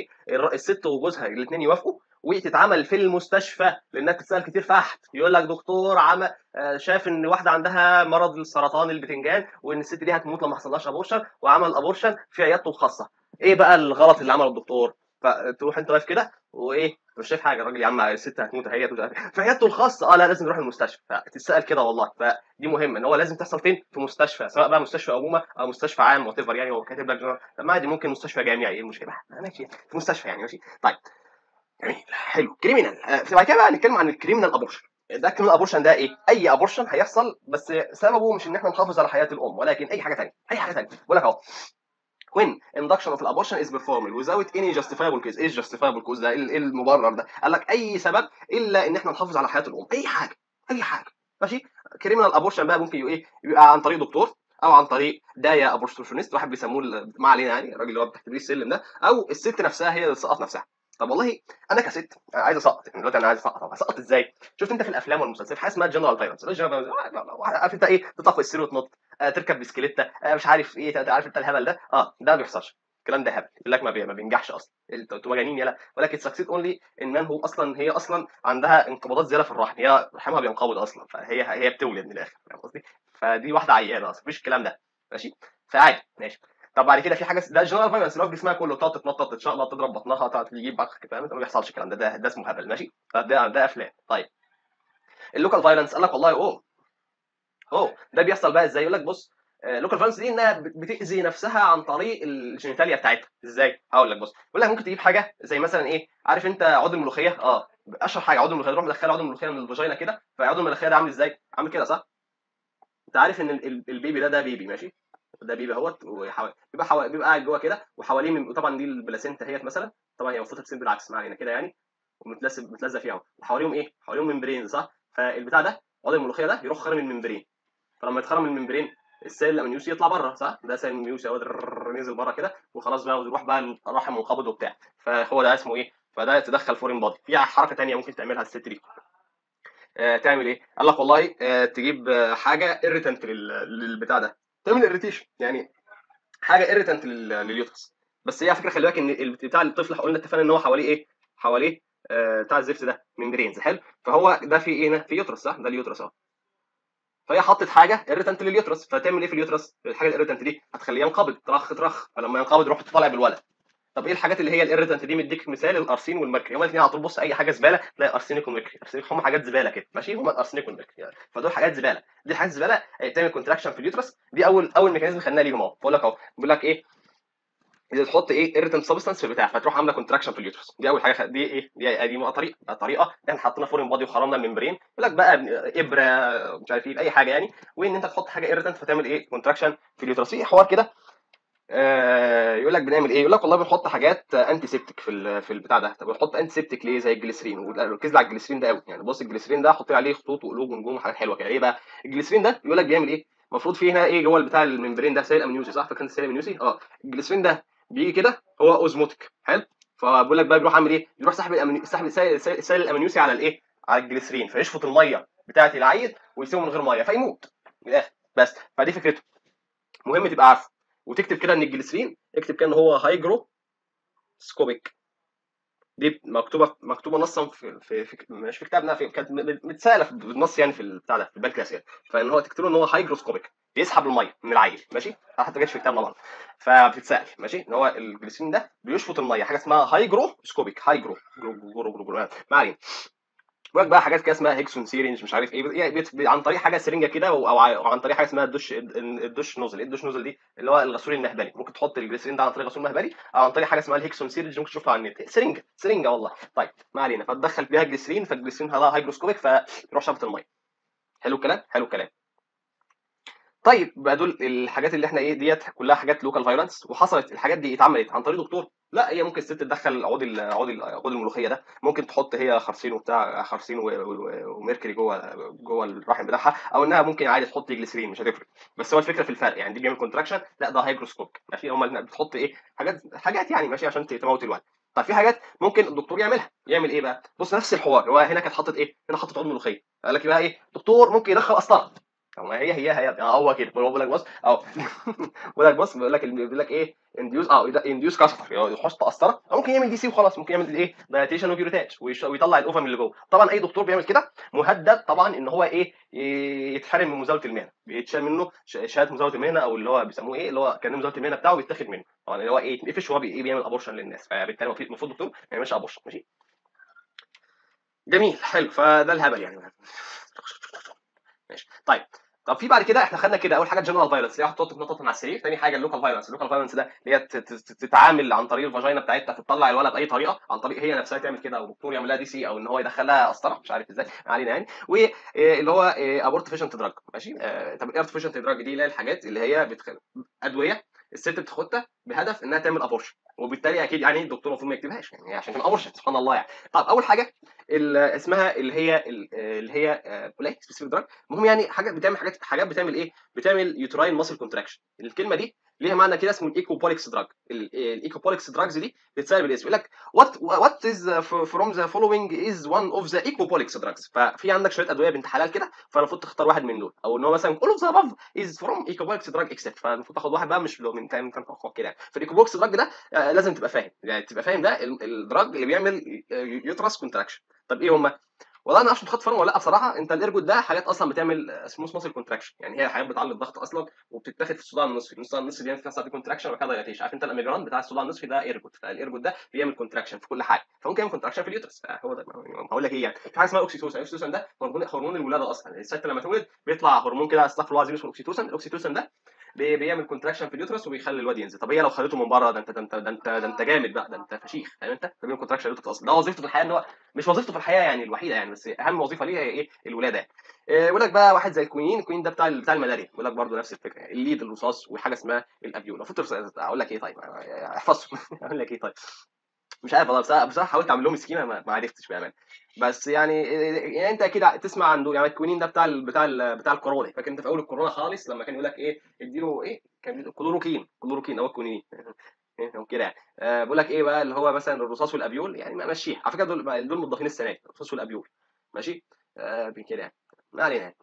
والست وجوزها الاثنين يوافقوا وتتعمل في المستشفى لانها بتتسال كتير فحت يقول لك دكتور عمل آه، شاف ان واحده عندها مرض السرطان البتنجان وان الست دي هتموت لو ما حصلهاش ابورشن وعمل ابورشن في عيادته الخاصه ايه بقى الغلط اللي عمله الدكتور فتروح انت واقف كده وايه مش شايف حاجه الراجل يا عم الست هتموت هي هتموت في عيادته الخاصه اه لا لازم نروح المستشفى فتتسال كده والله فدي مهمه ان هو لازم تحصل فين في مستشفى سواء بقى مستشفى عمومه او مستشفى عام وات يعني هو كاتب لك جنرال. طب ما عادي ممكن مستشفى جامعي ايه المشكله آه، ماشي في مستشفى يعني ماشي طيب جميل حلو كريمنال آه، بعد كده بقى نتكلم عن الكريمنال ابورشن ده الكريمنال ابورشن ده ايه اي ابورشن هيحصل بس سببه مش ان احنا نحافظ على حياه الام ولكن اي حاجه ثانيه اي حاجه ثانيه بقول لك اهو when induction of abortion is performed without any justifiable cause ايه justifiable cause ده ايه إيه المبرر ده قال لك اي سبب الا ان احنا نحافظ على حياه الام اي حاجه اي حاجه ماشي كريمنال ابورشن بقى ممكن ايه يبقى عن طريق دكتور او عن طريق دايا ابورشنست واحد بيسموه ال- ما علينا يعني الراجل اللي هو تحت بيه السلم ده او الست نفسها هي اللي تسقط نفسها طب والله انا كست عايز اسقط يعني دلوقتي انا عايز اسقط طب اسقط ازاي؟ شفت انت في الافلام والمسلسلات في حاجه اسمها جنرال فايرنس الجنرال عارف انت ايه تطفي السير وتنط آه، تركب بسكليته آه، مش عارف ايه عارف انت الهبل ده اه ده ما بيحصلش الكلام ده هبل يقول لك ما, بي... ما بينجحش اصلا انتوا انتوا مجانين يلا ولكن سكسيد اونلي ان من هو اصلا هي اصلا عندها انقباضات زياده في الرحم هي رحمها بينقبض اصلا فهي هي بتولد من الاخر فاهم قصدي؟ فدي واحده عيانه اصلا مفيش الكلام ده ماشي فعادي ماشي طب بعد كده في حاجه ده جنرال فايرنس اللي هو في جسمها كله تقعد تتنطط تتشقلط تضرب بطنها تقعد تجيب بخ فاهم انت ما بيحصلش الكلام ده ده, ده اسمه هبل ماشي فده ده افلام طيب اللوكال فايرنس قال لك والله اوه اوه ده بيحصل بقى ازاي يقول لك بص اللوكال فايرنس دي انها بت- بتاذي نفسها عن طريق الجينيتاليا بتاعتها ازاي هقول لك بص يقول لك ممكن تجيب حاجه زي مثلا ايه عارف انت عود الملوخيه اه اشهر حاجه عود الملوخيه تروح مدخله عود الملوخيه من الفاجينا كده فعود الملوخيه ده عامل ازاي عامل كده صح انت عارف ان ال- ال- البيبي ده ده بيبي ماشي ده بيبي اهوت وحو... بيبقى حو... بيبقى قاعد جوه كده وحواليه من... طبعا دي البلاسينتا هيت مثلا طبعا هي المفروض تتسيب بالعكس ما علينا كده يعني ومتلزق متلزق فيها وحواليهم ايه؟ حواليهم ممبرين صح؟ فالبتاع ده عود الملوخيه ده يروح خارم الممبرين فلما يتخرم من الممبرين السائل الامنيوسي يطلع بره صح؟ ده سائل الامنيوسي اهو درررر نزل بره كده وخلاص بقى ويروح بقى الرحم منقبض وبتاع فهو ده اسمه ايه؟ فده تدخل فورين بادي في حركه تانية ممكن تعملها الست دي آه تعمل ايه؟ قال لك والله آه تجيب آه حاجه irritant لل... للبتاع ده تعمل اريتيشن يعني حاجه irritant لل... لليوترس بس هي على فكره خلي بالك ان ال- بتاع الطفل قلنا اتفقنا ان هو حواليه ايه؟ حواليه آه بتاع الزفت ده ممبرينز حلو فهو ده في ايه هنا؟ في يوترس صح؟ ده اليوترس اهو فهي حطت حاجه irritant لليوترس فتعمل ايه في اليوترس؟ الحاجه الirritant دي هتخليه ينقبض ترخ ترخ فلما ينقبض يروح طالع بالولد طب ايه الحاجات اللي هي الاريتنت دي مديك مثال الارسين والميركوري هما الاثنين على طول بص اي حاجه زباله تلاقي ارسينيك وميركوري ارسينيك هم حاجات زباله كده ماشي هم الارسينيك والميركوري يعني فدول حاجات زباله دي حاجات زباله آه، بتعمل كونتراكشن في اليوترس دي اول اول ميكانيزم خدناه ليهم اهو بقول لك اهو بيقول لك ايه اذا تحط ايه irritant سبستانس في البتاع فتروح عامله كونتراكشن في اليوترس دي اول حاجه خ- دي ايه دي دي طريقه طريقه احنا حطينا فورين بادي وخرمنا الممبرين يقول لك بقى ابره مش عارف ايه اي حاجه يعني وان انت تحط حاجه irritant فتعمل ايه كونتراكشن في اليوترس في حوار كده آه، يقول لك بنعمل ايه؟ يقول لك والله بنحط حاجات انتي سيبتك في ال- في البتاع ده، طب بنحط انتي سيبتك ليه؟ زي الجليسرين وركز على الجليسرين ده قوي، يعني بص الجليسرين ده حط لي عليه خطوط وقلوب ونجوم وحاجات حلوه كده، ليه بقى؟ الجليسرين ده يقول لك بيعمل ايه؟ المفروض فيه هنا ايه جوه البتاع الممبرين ده سائل امنيوسي صح؟ فاكر السائل الامنيوسي؟ اه الجليسرين ده بيجي كده هو اوزموتيك حلو؟ فبقول لك بقى بيروح عامل ايه؟ بيروح ساحب الأمني... ساحب السائل السائل- السائل الامنيوسي على الايه؟ على الجليسرين فيشفط الميه بتاعت العيل ويسيبه من غير ميه فيموت من الاخر بس فدي فكرته مهم تبقى عارفه وتكتب كده ان الجليسرين اكتب كده ان هو هايجرو سكوبيك دي مكتوبه مكتوبه نصا في, في, في مش في كتابنا في كانت م- متساله في- بالنص يعني في البتاع ده في البنك يعني فان هو تكتب له ان هو هايجروسكوبيك بيسحب الميه من العيل ماشي حتى جاتش في كتابنا برضه فبتتسال ماشي ان هو الجليسرين ده بيشفط الميه حاجه اسمها هايجروسكوبيك هايجرو جرو جرو جرو جرو ما علينا بيقول لك بقى حاجات كده اسمها هيكسون سيرينج مش عارف ايه يعني بيت- بي- عن طريق حاجه سرنجه كده او أو ع- أو عن طريق حاجه اسمها الدش الدش نوزل ايه الدش نوزل دي اللي هو الغسول المهبلي ممكن تحط الجليسرين ده عن طريق غسول مهبلي او عن طريق حاجه اسمها الهيكسون سيرينج ممكن تشوفها على النت سرنجه سرنجه والله طيب ما علينا فتدخل فيها الجليسرين فالجليسرين هذا هيجروسكوبيك فيروح شفط الميه حلو الكلام حلو الكلام طيب بقى دول الحاجات اللي احنا ايه ديت كلها حاجات لوكال فايلنس وحصلت الحاجات دي اتعملت عن طريق دكتور لا هي ممكن الست تدخل عود ال- عود ال- عود الملوخيه ده ممكن تحط هي خرسين وبتاع خرسين و- و- وميركوري جوه جوه الرحم بتاعها او انها ممكن عادي تحط جليسرين مش هتفرق بس هو الفكره في الفرق يعني دي بيعمل كونتراكشن لا ده هيجروسكوب ماشي هم بتحط ايه حاجات حاجات يعني ماشي عشان تموت الولد طب في حاجات ممكن الدكتور يعملها يعمل ايه بقى بص نفس الحوار هو هنا كانت حاطط ايه هنا حاطط عود ملوخيه قال لك بقى ايه دكتور ممكن يدخل قسطره طب ما هي هي هي اه هو كده بيقول لك بص اهو بيقول لك بص بيقول لك بيقول لك ايه انديوس اه انديوس كاستر يحط قسطره أو ممكن يعمل دي سي وخلاص ممكن يعمل ايه دايتيشن وكيوتاج ويطلع الاوفم اللي جوه طبعا اي دكتور بيعمل كده مهدد طبعا ان هو ايه ي- يتحرم من مزاوله المهنه بيتشال منه ش- شهاده مزاوله المهنه او اللي هو بيسموه ايه اللي هو كان مزاوله المهنه بتاعه بيتاخد منه طبعا اللي هو ايه يتقفش وهو بي- إيه بيعمل ابورشن للناس فبالتالي المفروض المفروض الدكتور ما يعملش ابورشن ماشي جميل حلو فده الهبل يعني ماشي طيب طب في بعد كده احنا خدنا كده اول حاجه جنرال فايلنس اللي هي هتحط تنطط من على السرير ثاني حاجه اللوكال فايلنس اللوكال فايلنس ده اللي هي تت- تت- تتعامل عن طريق الفاجينا بتاعتها تطلع الولد باي طريقه عن طريق هي نفسها تعمل كده او دكتور يعمل لها دي سي او ان هو يدخلها قسطره مش عارف ازاي ما علينا يعني واللي هو ابورت فيشنت دراج ماشي آه، طب ايه فيشنت دراج دي اللي هي الحاجات اللي هي بتخ... ادويه الست بتاخدها بهدف انها تعمل ابورشن وبالتالي اكيد يعني الدكتور المفروض ما يكتبهاش يعني عشان تعمل ابورشن سبحان الله يعني طب اول حاجه ال- اسمها اللي هي ال- اللي هي بولاك سبيسيفيك دراج المهم يعني حاجه بتعمل حاجات حاجات بتعمل ايه بتعمل يوتراين ماسل كونتراكشن الكلمه دي ليها معنى كده اسمه الايكوبوليكس دراج الايكوبوليكس دراجز دي بتسبب بالاسم يقول لك وات وات از فروم ذا فولوينج از وان اوف ذا ايكوبوليكس دراجز ففي عندك شويه ادويه بنت حلال كده فالمفروض تختار واحد من دول او ان هو مثلا كل اوف ذا اباف از فروم ايكوبوليكس دراج اكسبت فالمفروض تاخد واحد بقى مش لو من كان كان كده يعني فالايكوبوليكس دراج ده آه، لازم تبقى فاهم يعني تبقى فاهم ده ال- الدراج اللي بيعمل يوترس كونتراكشن طب ايه هم والله انا عشان خدت فارما ولا لا بصراحه انت الارجوت ده حاجات اصلا بتعمل سموث ماسل كونتراكشن يعني هي حاجات بتعلي الضغط اصلا وبتتاخد في الصداع النصفي الصداع النصفي بيعمل في نفس الوقت كونتراكشن وبعد كده دايلاتيشن عارف انت الاميجران بتاع الصداع النصفي ده ايرجوت فالارجوت ده بيعمل كونتراكشن في كل حاجه فممكن يعمل كونتراكشن في اليوترس فهو ده هقول لك ايه يعني في حاجه اسمها اوكسيتوسن الاوكسيتوسن ده هرمون هرمون الولاده اصلا الست لما تولد بيطلع هرمون كده استغفر الله العظيم اسمه الاوكسيتوسن الاوكسيتوسن ده بي- بيعمل كونتراكشن في اليوترس وبيخلي الواد ينزل طب هي لو خليته من بره ده انت ده انت ده انت ده انت جامد بقى ده انت فشيخ فاهم انت ده بيعمل كونتراكشن اليوترس اصلا ده وظيفته في الحياه ان هو مش وظيفته في الحياه يعني الوحيده يعني بس اهم وظيفه ليه هي ايه الولاده يعني إيه، يقول لك بقى واحد زي الكوين الكوين ده بتاع بتاع الملاريا يقول لك برضه نفس الفكره الليد الرصاص وحاجه اسمها الابيول المفروض ترص- اقول لك ايه طيب احفظهم اقول لك ايه طيب مش عارف والله بصراحه بصراحه حاولت اعمل لهم سكيمه ما ما عرفتش بامان بس يعني يعني انت اكيد تسمع عن دول يعني الكوينين ده بتاع ال بتاع ال بتاع الكورونا فاكر انت في اول الكورونا خالص لما كان يقول لك ايه اديله ايه كان بيقول- كلوروكين كلوروكين هو الكوينين إيه، هو كده يعني آه بقول لك ايه بقى اللي هو مثلا الرصاص والابيول يعني ما مشيها على فكره دول دول مضافين السنه دي الرصاص والابيول ماشي آه كده يعني ما علينا يعني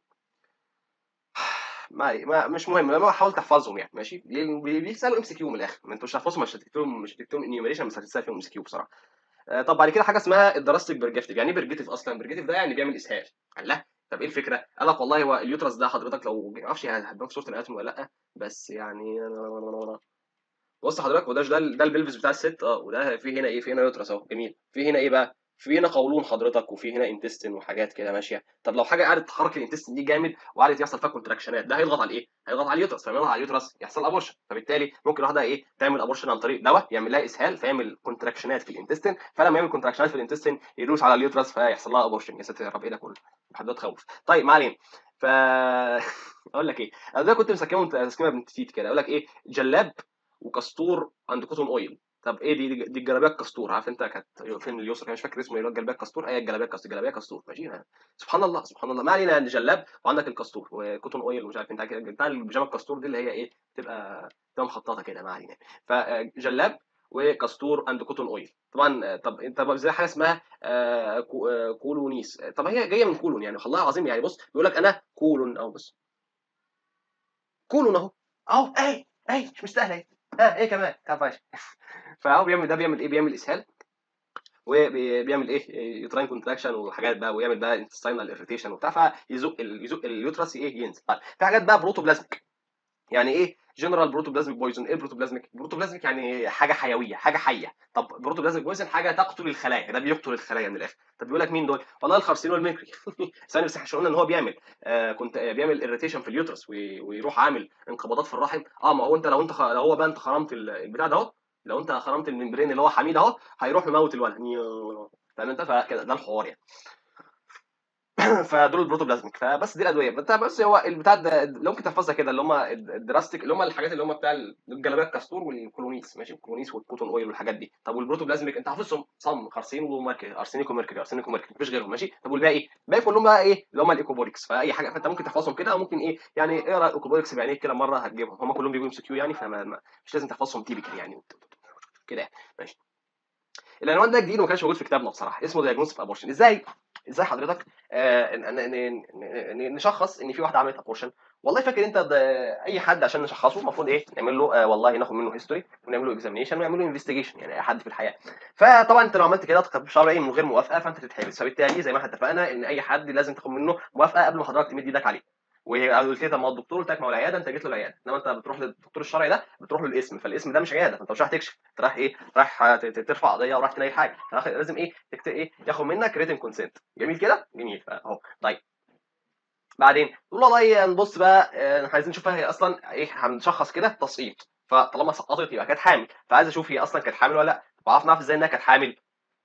ما, ما مش مهم لما حاولت احفظهم يعني ماشي بي- بي- بيسالوا ام سي كيو من الاخر ما انتوا مش هتحفظهم مش هتكتبهم مش هتكتبهم انيوميريشن بس هتسال فيهم ام سي كيو بصراحه آه، طب بعد كده حاجه اسمها الدراستيك برجفتيف يعني ايه برجتيف اصلا برجتيف ده يعني بيعمل اسهال قال لا طب ايه الفكره قال لك والله هو اليوترس ده حضرتك لو ما اعرفش هتبان في صوره الاناتومي ولا لا بس يعني بص حضرتك وده ده ده البلفس بتاع الست اه وده في هنا ايه في هنا يوترس اهو جميل في هنا ايه بقى في هنا قولون حضرتك وفي هنا انتستين وحاجات كده ماشيه طب لو حاجه قعدت تحرك الانتستين دي جامد وقعدت يحصل فيها كونتراكشنات ده هيضغط على ايه هيضغط على اليوترس فلما يضغط على اليوترس يحصل ابورشن فبالتالي ممكن واحده ايه تعمل ابورشن عن طريق دواء يعمل لها اسهال فيعمل كونتراكشنات في الانتستين فلما يعمل كونتراكشنات في الانتستين يدوس على اليوترس فيحصل لها ابورشن يا ساتر يا رب ايه ده كله لحد دلوقتي تخوف طيب ما علينا ف اقول لك ايه انا ده كنت مسكنه تسكيمه بنت تيت كده اقول لك ايه جلاب وكستور عند كوتون اويل طب ايه دي دي الجلابيه الكستور عارف انت كانت فين اليسرى كان مش فاكر اسمه ايه اللي هو الجلابيه الكستور هي الجلابيه الكستور الجلابيه كستور ماشي سبحان الله سبحان الله ما علينا عند جلاب وعندك الكستور وكوتون اويل ومش عارف انت كده بتاع البيجامه الكستور دي اللي هي ايه تبقى تبقى مخططه كده ما علينا فجلاب وكستور اند كوتون اويل طبعا طب انت بقى زي حاجه اسمها آه، كو- آه، كولونيس طب هي جايه من كولون يعني والله العظيم يعني بص بيقول لك انا كولون اهو بص كولون اهو اهو اهي اهي مش مستاهله اهي ها ايه كمان تعرفش فهو بيعمل ده بيعمل ايه بيعمل اسهال وبيعمل ايه يوتراين كونتراكشن وحاجات بقى ويعمل بقى انتستينال اريتيشن وبتاع فيزق ال- يزق اليوترس ايه ينزل طيب في حاجات بقى بروتوبلازميك يعني ايه جنرال بروتوبلازميك بويزون ايه بروتوبلازميك بروتوبلازميك يعني حاجه حيويه حاجه حيه طب بروتوبلازميك بويزون حاجه تقتل الخلايا ده بيقتل الخلايا من الاخر طب بيقول لك مين دول والله الخرسين والميركوري ثاني بس احنا قلنا ان هو بيعمل آه كنت آه بيعمل اريتيشن في اليوترس وي- ويروح عامل انقباضات في الرحم اه ما هو انت لو انت خ... لو هو بقى انت خرمت ال- البتاع ده اهو لو انت خرمت الممبرين اللي هو حميد اهو هيروح مموت الولد فاهم انت فكده ده الحوار يعني فدول البروتوبلازميك فبس دي الادويه بتاع بس هو البتاع ده اللي ممكن تحفظها كده اللي هم الدراستيك اللي هم الحاجات اللي هم بتاع الجلابيه الكاستور والكولونيس ماشي الكولونيس والكوتون اويل والحاجات دي طب والبروتوبلازميك انت حافظهم صم خرسين وميركوري ارسينيك وميركوري ارسينيك وميركوري مفيش غيرهم ماشي طب والباقي الباقي كلهم بقى ايه اللي هم الايكوبوريكس فاي حاجه فانت ممكن تحفظهم كده او ممكن ايه يعني اقرا الايكوبوريكس بعينيك كده مره هتجيبهم هم كلهم بيجوا ام سي كيو يعني فمش لازم تحفظهم تيبيكال يعني كده يعني ماشي العنوان ده جديد وما كانش موجود في كتابنا بصراحه اسمه دايجنوستيك ابورشن ازاي ازاي حضرتك آه نشخص ان في واحده عملت ابورشن والله فاكر انت اي حد عشان نشخصه المفروض ايه نعمل له آه والله ناخد منه هيستوري ونعمل له اكزامينشن ونعمل له انفستيجيشن يعني اي حد في الحياه فطبعا انت لو عملت كده تقطع شرعي من غير موافقه فانت تتحبس فبالتالي زي ما احنا اتفقنا ان اي حد لازم تاخد منه موافقه قبل ما حضرتك تمد ايدك عليه وقلت لي طب ما الدكتور قلت لك ما هو العياده انت جيت له العياده انما انت بتروح للدكتور الشرعي ده بتروح له الاسم فالاسم ده مش عياده فانت مش رايح تكشف انت رايح ايه رايح ترفع قضيه ورايح تنيل حاجه لازم ايه تكتب ايه ياخد منك ريتن كونسنت جميل كده جميل اهو طيب بعدين تقول والله نبص بقى عايزين نشوف هي اصلا ايه هنشخص كده تسقيط فطالما سقطت يبقى كانت حامل فعايز اشوف هي اصلا كانت حامل ولا لا بعرف نعرف ازاي انها كانت حامل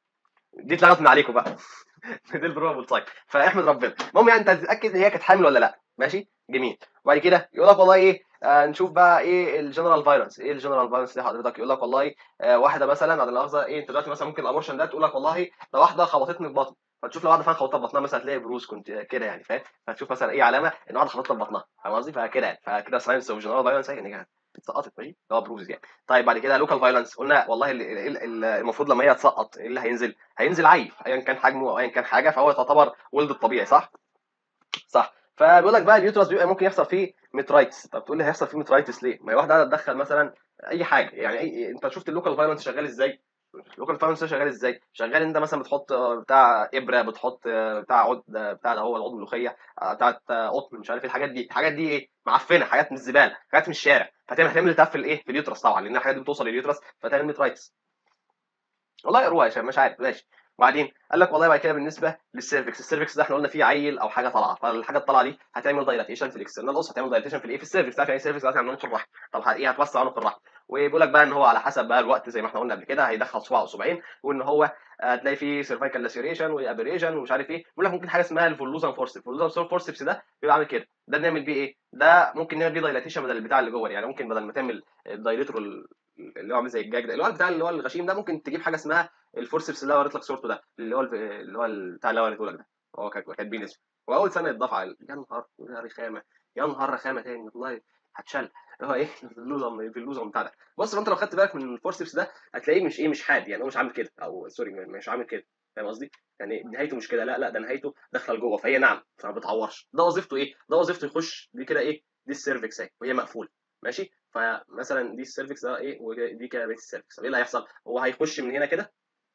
دي اتلغت من عليكم بقى دي البروبابل سايد فاحمد ربنا المهم يعني انت تتاكد ان هي كانت حامل ولا لا ماشي جميل وبعد كده يقول لك والله ايه آه نشوف بقى ايه الجنرال فايلنس ايه الجنرال فايلنس دي حضرتك يقول لك والله آه واحده مثلا على الاخذه ايه انت دلوقتي مثلا ممكن الابورشن ده تقول لك والله ده واحده خبطتني في بطني فتشوف لو واحده فعلا خبطتها في بطنها مثلا هتلاقي بروز كنت كده يعني فاهم فتشوف مثلا ايه علامه ان واحده خبطتها في بطنها فاهم قصدي فكده يعني فكده ساينس اوف جنرال فايلنس يعني سقطت ماشي اللي هو بروز يعني طيب بعد كده لوكال فايلنس قلنا والله المفروض لما هي تسقط ايه اللي هينزل هينزل عيل ايا كان حجمه او ايا كان حاجه فهو تعتبر ولد الطبيعي صح صح فبيقول لك بقى اليوترس بيبقى ممكن يحصل فيه مترايتس طب تقول لي هيحصل فيه مترايتس ليه ما هي واحده قاعده تدخل مثلا اي حاجه يعني أي... انت شفت اللوكال فايلنس شغال ازاي اللوكال فايلنس شغال ازاي شغال انت مثلا بتحط بتاع ابره بتحط بتاع عود بتاع ده هو العود ملوخيه بتاعت قطن مش عارف ايه الحاجات دي الحاجات دي ايه معفنه حاجات من الزباله حاجات من الشارع فتعمل هتعمل التهاب في الايه في اليوترس طبعا لان الحاجات دي بتوصل لليوترس فتعمل مترايتس والله يروح يا شباب مش عارف ماشي وبعدين قال لك والله بعد كده بالنسبه للسيرفكس السيرفكس ده احنا قلنا فيه عيل او حاجه طالعه فالحاجه الطالعه دي هتعمل دايلاتيشن في الاكسترنال اوس هتعمل دايلاتيشن في الايه في السيرفكس تعرف يعني السيرفكس دلوقتي عند عنق الرحم طب ايه هتوسع عنق الرحم وبيقول لك بقى ان هو على حسب بقى الوقت زي ما احنا قلنا قبل كده هيدخل صباع وصباعين وان هو هتلاقي فيه سيرفايكال لاسيريشن وابريشن ومش عارف ايه بيقول لك ممكن حاجه اسمها الفولوزان فورسبس الفولوزان فورسبس ده بيبقى عامل كده ده بنعمل بيه ايه ده ممكن نعمل بيه دايلاتيشن بدل البتاع اللي جوه يعني ممكن بدل ما تعمل الدايليتور اللي هو عامل زي الجاج ده اللي هو بتاع اللي هو الغشيم ده ممكن تجيب حاجه اسمها الفورسبس اللي هو وريت لك صورته ده اللي هو اللي هو بتاع اللي هو وريته لك ده هو كاتبين اسمه واول سنه يتضاف على يا نهار يا رخامه يا نهار رخامه تاني والله هتشل اللي هو ايه اللوزم اللوزم بتاع ده بص انت لو خدت بالك من الفورسبس ده هتلاقيه مش ايه مش حاد يعني هو مش عامل كده او سوري مش عامل كده فاهم قصدي؟ يعني نهايته مش كده لا لا ده نهايته داخله لجوه فهي نعم فما بتعورش ده وظيفته ايه؟ ده وظيفته يخش دي كده ايه؟ دي السيرفكس اهي وهي مقفوله ماشي؟ فمثلا دي السيرفكس ده ايه ودي كده بيت السيرفكس طب ايه اللي هيحصل؟ هو هيخش من هنا كده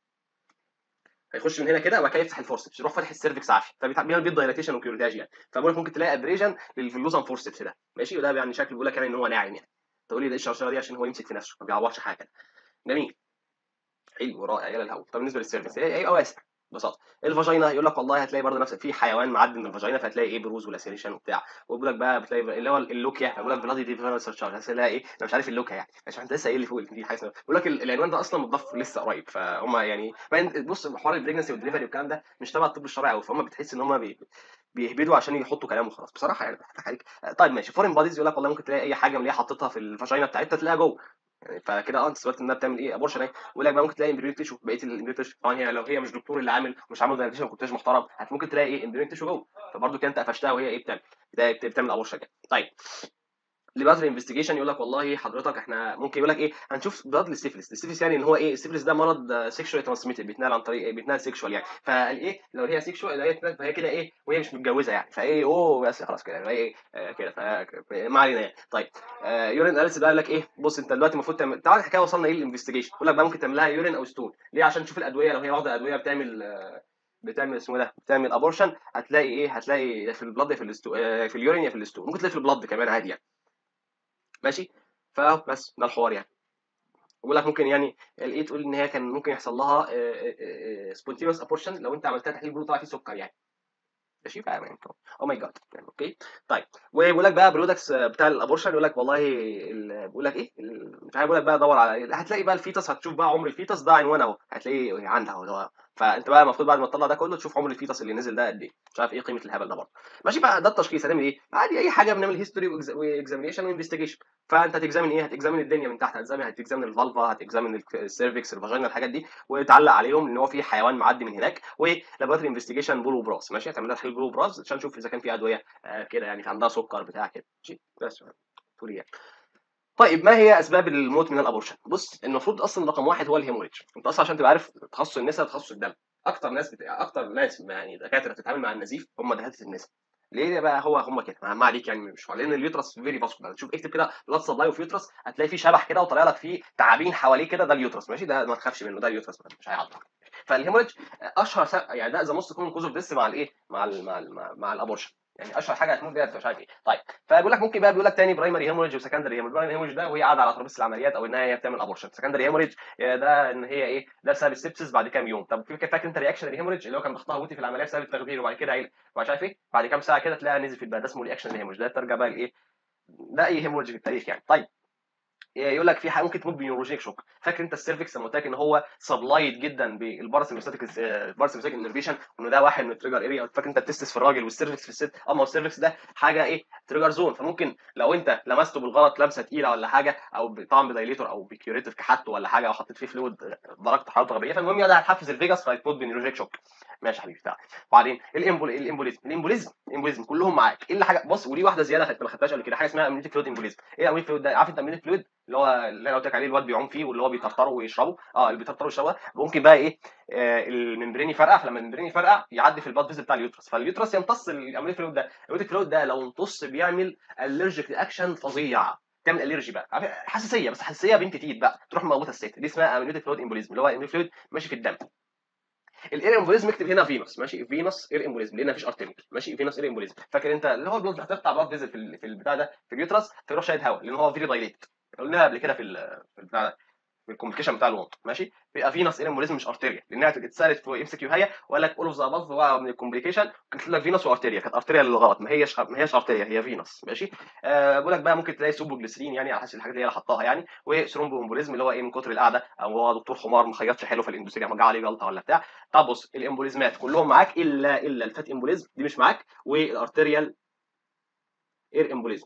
هيخش من هنا كده وبعد كده يفتح الفورسبس يروح فاتح السيرفكس عافيه فبيعمل بيه دايلاتيشن وكيورتاج يعني فبقول لك ممكن تلاقي ابريجن للفلوزن فورسبس ده ماشي وده يعني شكل بيقول لك يعني ان هو ناعم يعني تقول لي ده الشرشره دي عشان هو يمسك في نفسه ما بيعورش حاجه جميل حلو رائع يا الهوا طب بالنسبه للسيرفكس هي ايه واسع ببساطه الفاجينا يقول لك والله هتلاقي برضه نفس في حيوان معدي من الفاجينا فهتلاقي ايه بروز ولاسيريشن وبتاع ويقول لك بقى بتلاقي اللي هو اللوكيا بيقول لك بلادي ديفيرنس سيرشار هتلاقي ايه انا مش عارف اللوكيا يعني عشان انت لسه قايل لي فوق دي حاجه اسمها بيقول لك العنوان ده اصلا متضاف لسه قريب فهم يعني بص حوار البريجنسي والدليفري والكلام ده مش تبع الطب الشرعي قوي فهم بتحس ان هم بي بيهبدوا عشان يحطوا كلام وخلاص بصراحه يعني بضحك عليك طيب ماشي فورين باديز يقول لك والله ممكن تلاقي اي حاجه من اللي هي حاططها في الفاجينا بتاعتها تلاقيها جوه يعني فكده اه انت استفدت انها بتعمل ايه ابورشن اهي ويقول لك بقى ممكن تلاقي امبريونيك تيشو بقيه الامبريونيك تيشو طبعا هي لو هي مش دكتور اللي عامل مش عامل دايلاتيشن كنتاج محترم ممكن تلاقي ايه امبريونيك تيشو جوه فبرضه كده انت قفشتها وهي ايه بتعمل بتعمل ابورشن كده طيب لباتري انفستيجيشن يقول لك والله حضرتك احنا ممكن يقول لك ايه هنشوف بلاد السيفلس السيفلس يعني ان هو ايه السيفلس ده مرض سيكشوال ترانسميتد بيتنقل عن طريق بيتنقل سيكشوال يعني فالايه لو هي سيكشوال هي فهي كده ايه وهي مش متجوزه يعني فايه اوه بس خلاص كده ايه آه كده ما علينا يعني طيب آه يورين اناليسيس بقى قال لك ايه بص انت دلوقتي المفروض تعمل تعالى الحكايه وصلنا ايه للانفستيجيشن يقول لك بقى ممكن تعمل لها يورين او ستون ليه عشان تشوف الادويه لو هي واخده ادويه بتعمل آه بتعمل اسمه ده بتعمل ابورشن هتلاقي ايه هتلاقي في البلاد يا في الاستو آه في اليورين يا في الاستون ممكن تلاقي في البلاد كمان عادي يعني ماشي فبس ده الحوار يعني بقول لك ممكن يعني الايه تقول ان هي كان ممكن يحصل لها سبونتينوس ابورشن لو انت عملتها تحليل بلوط طلع فيه سكر يعني ماشي بقى يعني او ماي جاد يعني اوكي طيب وبيقول لك بقى برودكتس بتاع الابورشن يقول لك والله بيقول لك ايه مش عارف بيقول لك بقى دور على هتلاقي بقى الفيتس هتشوف بقى عمر الفيتس ده عنوان اهو هتلاقيه عندها اهو فانت بقى المفروض بعد ما تطلع ده كله تشوف عمر الفيتس اللي نزل ده قد ايه مش عارف ايه قيمه الهبل ده برضه ماشي بقى ده التشخيص هنعمل ايه عادي اي حاجه بنعمل هيستوري واكزامينشن وانفستيجيشن فانت هتكزامن ايه هتكزامن الدنيا من تحت هتكزامن هتكزامن الفالفا هتكزامن السيرفكس الفاجينا الحاجات دي وتعلق عليهم ان هو في حيوان معدي من هناك ولابوراتوري انفستيجيشن بول وبراس ماشي هتعمل لها تحليل بول وبراس عشان نشوف اذا كان في ادويه آه كده يعني عندها سكر بتاع كده ماشي بس تقول يعني طيب ما هي اسباب الموت من الابورشن بص المفروض اصلا رقم واحد هو الهيموريج انت اصلا عشان تبقى عارف تخصص النساء تخصص الدم اكتر ناس بت... اكتر ناس يعني دكاتره بتتعامل مع النزيف هم دكاتره النساء ليه بقى هو هم كده ما عليك يعني مش لان اليوترس فيري فاسكولار تشوف اكتب كده بلاد سبلاي اوف يوترس هتلاقي فيه شبح كده وطالع لك فيه تعابين حواليه كده ده اليوترس ماشي ده ما تخافش منه ده اليوترس مش هيعضك فالهيموريج اشهر س... يعني ده ذا موست كومن كوز اوف ديس مع الايه مع ال مع ال مع, مع الابورشن يعني اشهر حاجه هتموت بيها مش عارف ايه طيب فبيقول لك ممكن بقى بيقول لك تاني برايمري هيموريج وسكندري هيموريج برايمري هيموريج ده وهي قاعده على ترابيزه العمليات او ان هي بتعمل ابورشن سكندري هيموريج ده ان هي ايه ده بسبب السبسس بعد كام يوم طب في فاكر انت رياكشن الهيموريج اللي هو كان ضغطها وطي في العمليه بسبب التخدير وبعد كده عيل مش عارف ايه بعد كام ساعه كده تلاقيها نزل في البلد ده اسمه رياكشن الهيموريج ده ترجع بقى لايه ده اي هيموريج في التاريخ يعني طيب يقول لك في حاجه ممكن تموت بنيوروجينيك شوك فاكر انت السيرفكس لما قلت لك ان هو سبلايد جدا بالباراسمبثيك الباراسمبثيك انرفيشن وان ده واحد من التريجر اريا فاكر انت التستس في الراجل والسيرفكس في الست اما هو السيرفكس ده حاجه ايه تريجر زون فممكن لو انت لمسته بالغلط لمسه تقيله ولا حاجه او طبعا بدايليتور او بكيوريتيف كحته ولا حاجه او حطيت فيه فلويد درجه حرارته غبيه فالمهم ده هتحفز الفيجاس فهتموت بنيوروجينيك شوك ماشي يا حبيبي بتاع وبعدين الامبول الامبوليزم الامبوليزم الامبوليزم كلهم معاك ايه اللي حاجه بص ودي واحده زياده ما خدتهاش قبل كده حاجه اسمها امنيتيك فلويد امبوليزم ايه امنيتيك فلويد ده عارف انت امنيتيك فلويد اللي هو اللي انا قلت لك عليه الواد بيعوم فيه واللي هو بيطرطره ويشربه اه اللي بيطرطره ويشربه ممكن بقى ايه آه الممبرين يفرقع فلما الممبرين يفرقع يعدي في البلاد فيزل بتاع اليوترس فاليوترس يمتص الامنيتيك فلويد ده الامنيتيك فلويد ده لو امتص بيعمل الرجيك رياكشن فظيع تعمل الرجي بقى حساسيه بس حساسيه بنت تيت بقى تروح موتها الست دي اسمها امنيوتيك فلويد امبوليزم اللي هو الامنيوتيك فلويد ماشي في الدم الاير امبوليزم اكتب هنا فينوس ماشي فينوس اير امبوليزم لان مفيش ارتيريك ماشي فينوس اير امبوليزم فاكر انت اللي هو البلد هتقطع بلاد فيزل في, في البتاع ده في اليوترس تروح شايد هواء لان هو فيري دايليت قلناها قبل كده في في البتاع ده في الكومبليكيشن بتاع الوند ماشي بيبقى فينوس اير امبوليزم مش ارتيريا لانها اتسالت في ام سي كيو هي وقال لك اول اوف ذا اباف هو من الكومبليكيشن كانت لك فينوس وارتيريا كانت ارتيريا للغلط ما هيش ما هيش ارتيريا هي فينوس ماشي آه بقول لك بقى ممكن تلاقي سوبوجليسرين يعني على حسب الحاجات اللي هي حطاها يعني وثرومبو امبوليزم اللي هو ايه من كتر القعده او هو دكتور حمار ما خيطش حلو في الاندوسريا ما جه عليه جلطه ولا بتاع طب بص الامبوليزمات كلهم معاك الا الا الفات امبوليزم دي مش معاك والارتيريال اير امبوليزم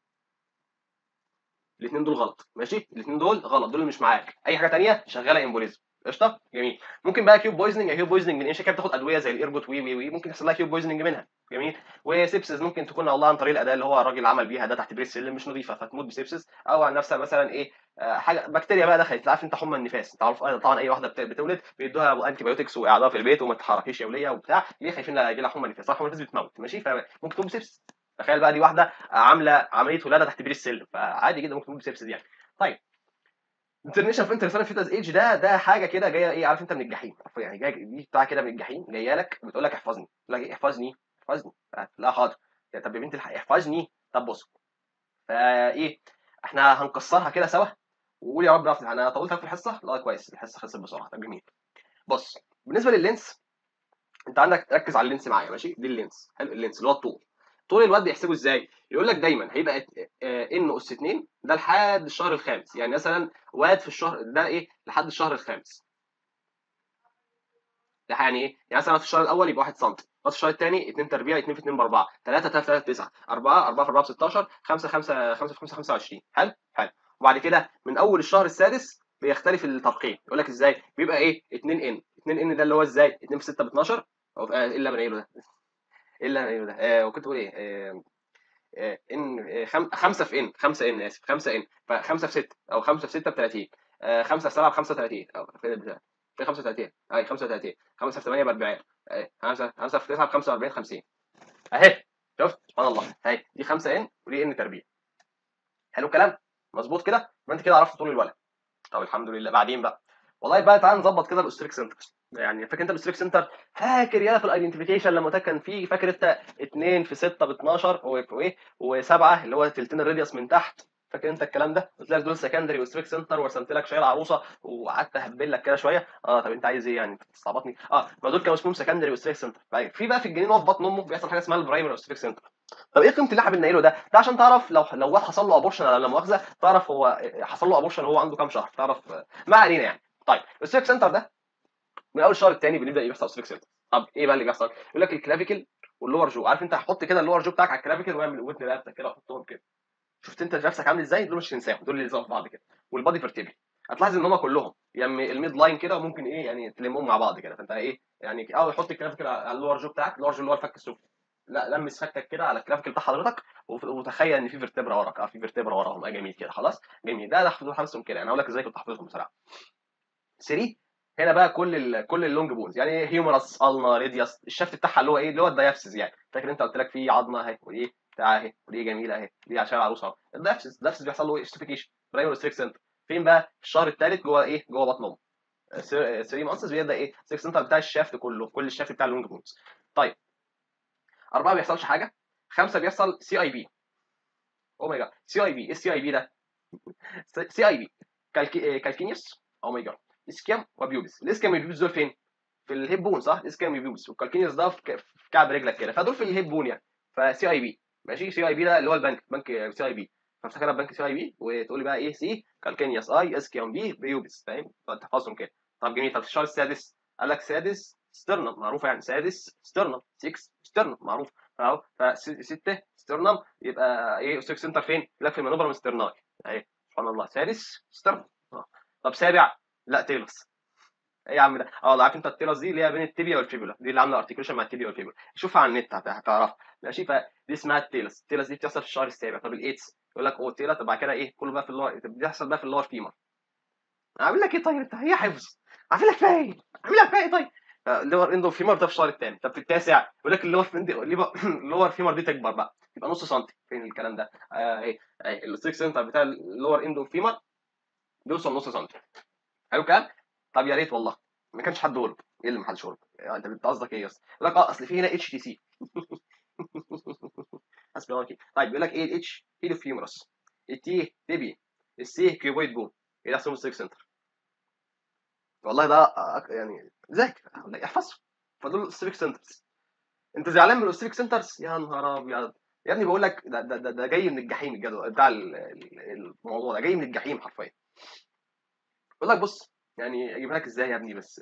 الاثنين دول غلط ماشي الاثنين دول غلط دول مش معاك اي حاجه ثانيه شغاله امبوليزم قشطه جميل ممكن بقى كيوب بويزنج كيوب بويزنج من ايه كده بتاخد ادويه زي الايربوت وي وي وي ممكن يحصل لها كيوب بويزنج منها جميل وسيبسز ممكن تكون والله عن طريق الاداه اللي هو الراجل عمل بيها ده تحت بير السلم مش نظيفه فتموت بسيبسز او عن نفسها مثلا ايه آه حاجه بكتيريا بقى دخلت عارف انت حمى النفاس انت عارف طبعا اي واحده بتولد بيدوها انتي بايوتكس وقاعدها في البيت وما تتحركيش يا وليه وبتاع ليه خايفين لا يجي لها حمى النفاس حمى النفاس بتموت ماشي فممكن تموت بسيبسز تخيل بقى دي واحده عامله عمليه ولاده تحت بير السلم فعادي جدا ممكن تموت بسيبسز يعني طيب انترنيشن في انترنيشن فيتاز ايج ده ده حاجه كده جايه ايه عارف انت من الجحيم يعني جايه دي بتاع كده من الجحيم جايه لك بتقول لك احفظني تقول لك ايه احفظني احفظني لا حاضر طب يا بنت الحق احفظني طب بص فايه احنا هنكسرها كده سوا وقول يا رب انا طولت في الحصه لا كويس الحصه خلصت بسرعه طب جميل بص بالنسبه لللينس انت عندك ركز على اللينس معايا ماشي دي اللينس حلو اللينس اللي هو الطول طول الواد بيحسبه ازاي؟ يقول لك دايما هيبقى ان اس 2 ده لحد الشهر الخامس يعني مثلا واد في الشهر ده ايه لحد الشهر الخامس ده يعني ايه؟ يعني مثلا في الشهر الاول يبقى 1 سم في الشهر الثاني 2 تربيع 2 في 2 ب 4 3 3 3 9 4 4 في 4 ب 16 5 5 5 في 5 25 حلو حلو وبعد كده من اول الشهر السادس بيختلف الترقيم يقول لك ازاي؟ بيبقى ايه 2 ان 2 ان ده اللي هو ازاي 2 في 6 ب 12 الا من قايله ده الا ايه ده آه وكنت بقول ايه آه آه ان خم... خمسه في ان خمسه ان اسف خمسه ان فخمسه في سته او خمسه في سته ب 30 آه خمسه في سبعه ب 35 او في البتاع في 35 اي 35 خمسه في 8 ب 40 خمسه خمسه في 9 ب 45 50 اهي شفت سبحان الله اهي دي 5 ان ودي ان تربيع حلو الكلام مظبوط كده يبقى انت كده عرفت طول الولد طب الحمد لله بعدين بقى والله بقى تعال نظبط كده الاوستريك سنتر يعني فاكر انت الاوستريك سنتر فاكر يا في الايدنتيفيكيشن لما ده كان فيه فاكر انت 2 في 6 ب 12 وايه و7 اللي هو تلتين الراديوس من تحت فاكر انت الكلام ده قلت لك دول سكندري اوستريك سنتر ورسمت لك شايل عروسه وقعدت اهبل لك كده شويه اه طب انت عايز ايه يعني تستعبطني اه ما دول كانوا اسمهم سكندري اوستريك سنتر في بقى في الجنين وفي بطن امه بيحصل حاجه اسمها البرايمري اوستريك سنتر طب ايه قيمه اللي احنا بننقله ده؟ ده عشان تعرف لو لو واحد حصل له ابورشن على لا مؤاخذه تعرف هو حصل له ابورشن وهو عنده كام شهر تعرف ما علينا يعني طيب الاوستريك سنتر ده من اول الشهر الثاني بنبدا يحصل اوستريك سنتر طب ايه بقى اللي بيحصل يقول لك الكلافيكل واللور جو عارف انت هحط كده اللور جو بتاعك على الكلافيكل واعمل ودن رقبتك كده وحطهم كده شفت انت نفسك عامل ازاي دول مش هتنساهم دول اللي يلزقوا في بعض كده والبادي فيرتيبري هتلاحظ ان هم كلهم يعني الميد لاين كده وممكن ايه يعني تلمهم مع بعض كده فانت ايه يعني اول حط الكلافيكل على اللور جو بتاعك اللور جو اللي هو الفك السفلي لا لمس فكك كده على الكلافيكل بتاع حضرتك وف- وتخيل ان في فيرتبرا وراك اه في فيرتبرا وراهم اه جميل كده خلاص جميل ده ده حافظهم حافظهم كده انا هقول لك ازاي كنت حافظهم بسرعه 3 هنا بقى كل ال كل اللونج بونز يعني هيومرس النا ريديوس الشفت بتاعها اللي هو ايه اللي هو الدايفسز يعني فاكر انت قلت لك في عظمه اهي ودي بتاع اهي ودي جميله اهي دي عشان العروسه اهو الدايفسز الدايفسز بيحصل له ايه استيفيكيشن برايمري ستريك سنتر فين بقى في الشهر الثالث جوه ايه جوه بطن امه 3 مانثس بيبدا ايه ستريك سنتر بتاع الشافت كله كل الشافت بتاع اللونج بونز طيب اربعه ما بيحصلش حاجه خمسه بيحصل سي اي بي او ماي جاد سي اي بي ايه السي اي بي ده سي اي بي كالكينيوس او ماي جاد اسكيام وبيوبس الاسكيام والبيوبس دول فين في الهيب بون صح الاسكيام والبيوبس والكالكينيوس ده في ك- في كعب رجلك كده فدول في الهيب بون يعني فسي اي بي ماشي سي اي بي ده اللي هو البنك بنك سي اي بي فافتكرها بنك سي اي بي وتقول لي بقى ايه سي كالكينيوس اي اسكيام بي بيوبس فاهم فتحفظهم كده طب جميل طب في الشهر السادس قال لك سادس سترنم معروفه يعني سادس سترنم 6 سترنم معروف اهو فسته سترنم يبقى ايه اوستيك سنتر فين؟ يقول لك في المانوفر سترناي اهي سبحان الله سادس سترنم آه. طب سابع لا تيلس ايه يا عم ده اه عارف انت التيلس دي اللي هي بين التيبيا والفيبولا دي اللي عامله ارتكيوليشن مع التيبيا والفيبولا شوفها على النت هت- هتعرفها ماشي فدي اسمها التيلس التيلس دي بتحصل في الشهر السابع طب الايتس يقول لك اوه التيلس طب بعد كده ايه كله بقى في اللور بيحصل بقى في اللور فيمر عامل لك ايه طيب انت هي حفظ عامل لك فيها ايه عامل لك فيها ايه طيب اللور اندو فيمر ده في الشهر الثاني طب في التاسع يقول لك اللور اللور فيمر دي تكبر بقى يبقى نص سنتي فين الكلام ده آه ايه ايه الستيك سنتر بتاع اللور اندو فيمر بيوصل نص سنتي حلو الكلام طب يا ريت والله ما كانش حد قول ايه اللي محدش قول انت انت قصدك ايه يا اسطى يقول لك اه اصل في هنا اتش تي سي حسبي الله وكيل طيب بيقول لك ايه الاتش هيلو فيمورس التي تيبي السي كيوبويد بون ايه ده اسمه ستيك سنتر والله ده أك- يعني ذاكر احفظه فدول الستيك سنترز انت زعلان من الاوستريك سنترز يا نهار ابيض يا ابني بقول لك ده, ده, ده, ده جاي من الجحيم الجدول بتاع ال- ال- الموضوع ده جاي من الجحيم حرفيا بقول لك بص يعني اجيبها لك ازاي يا ابني بس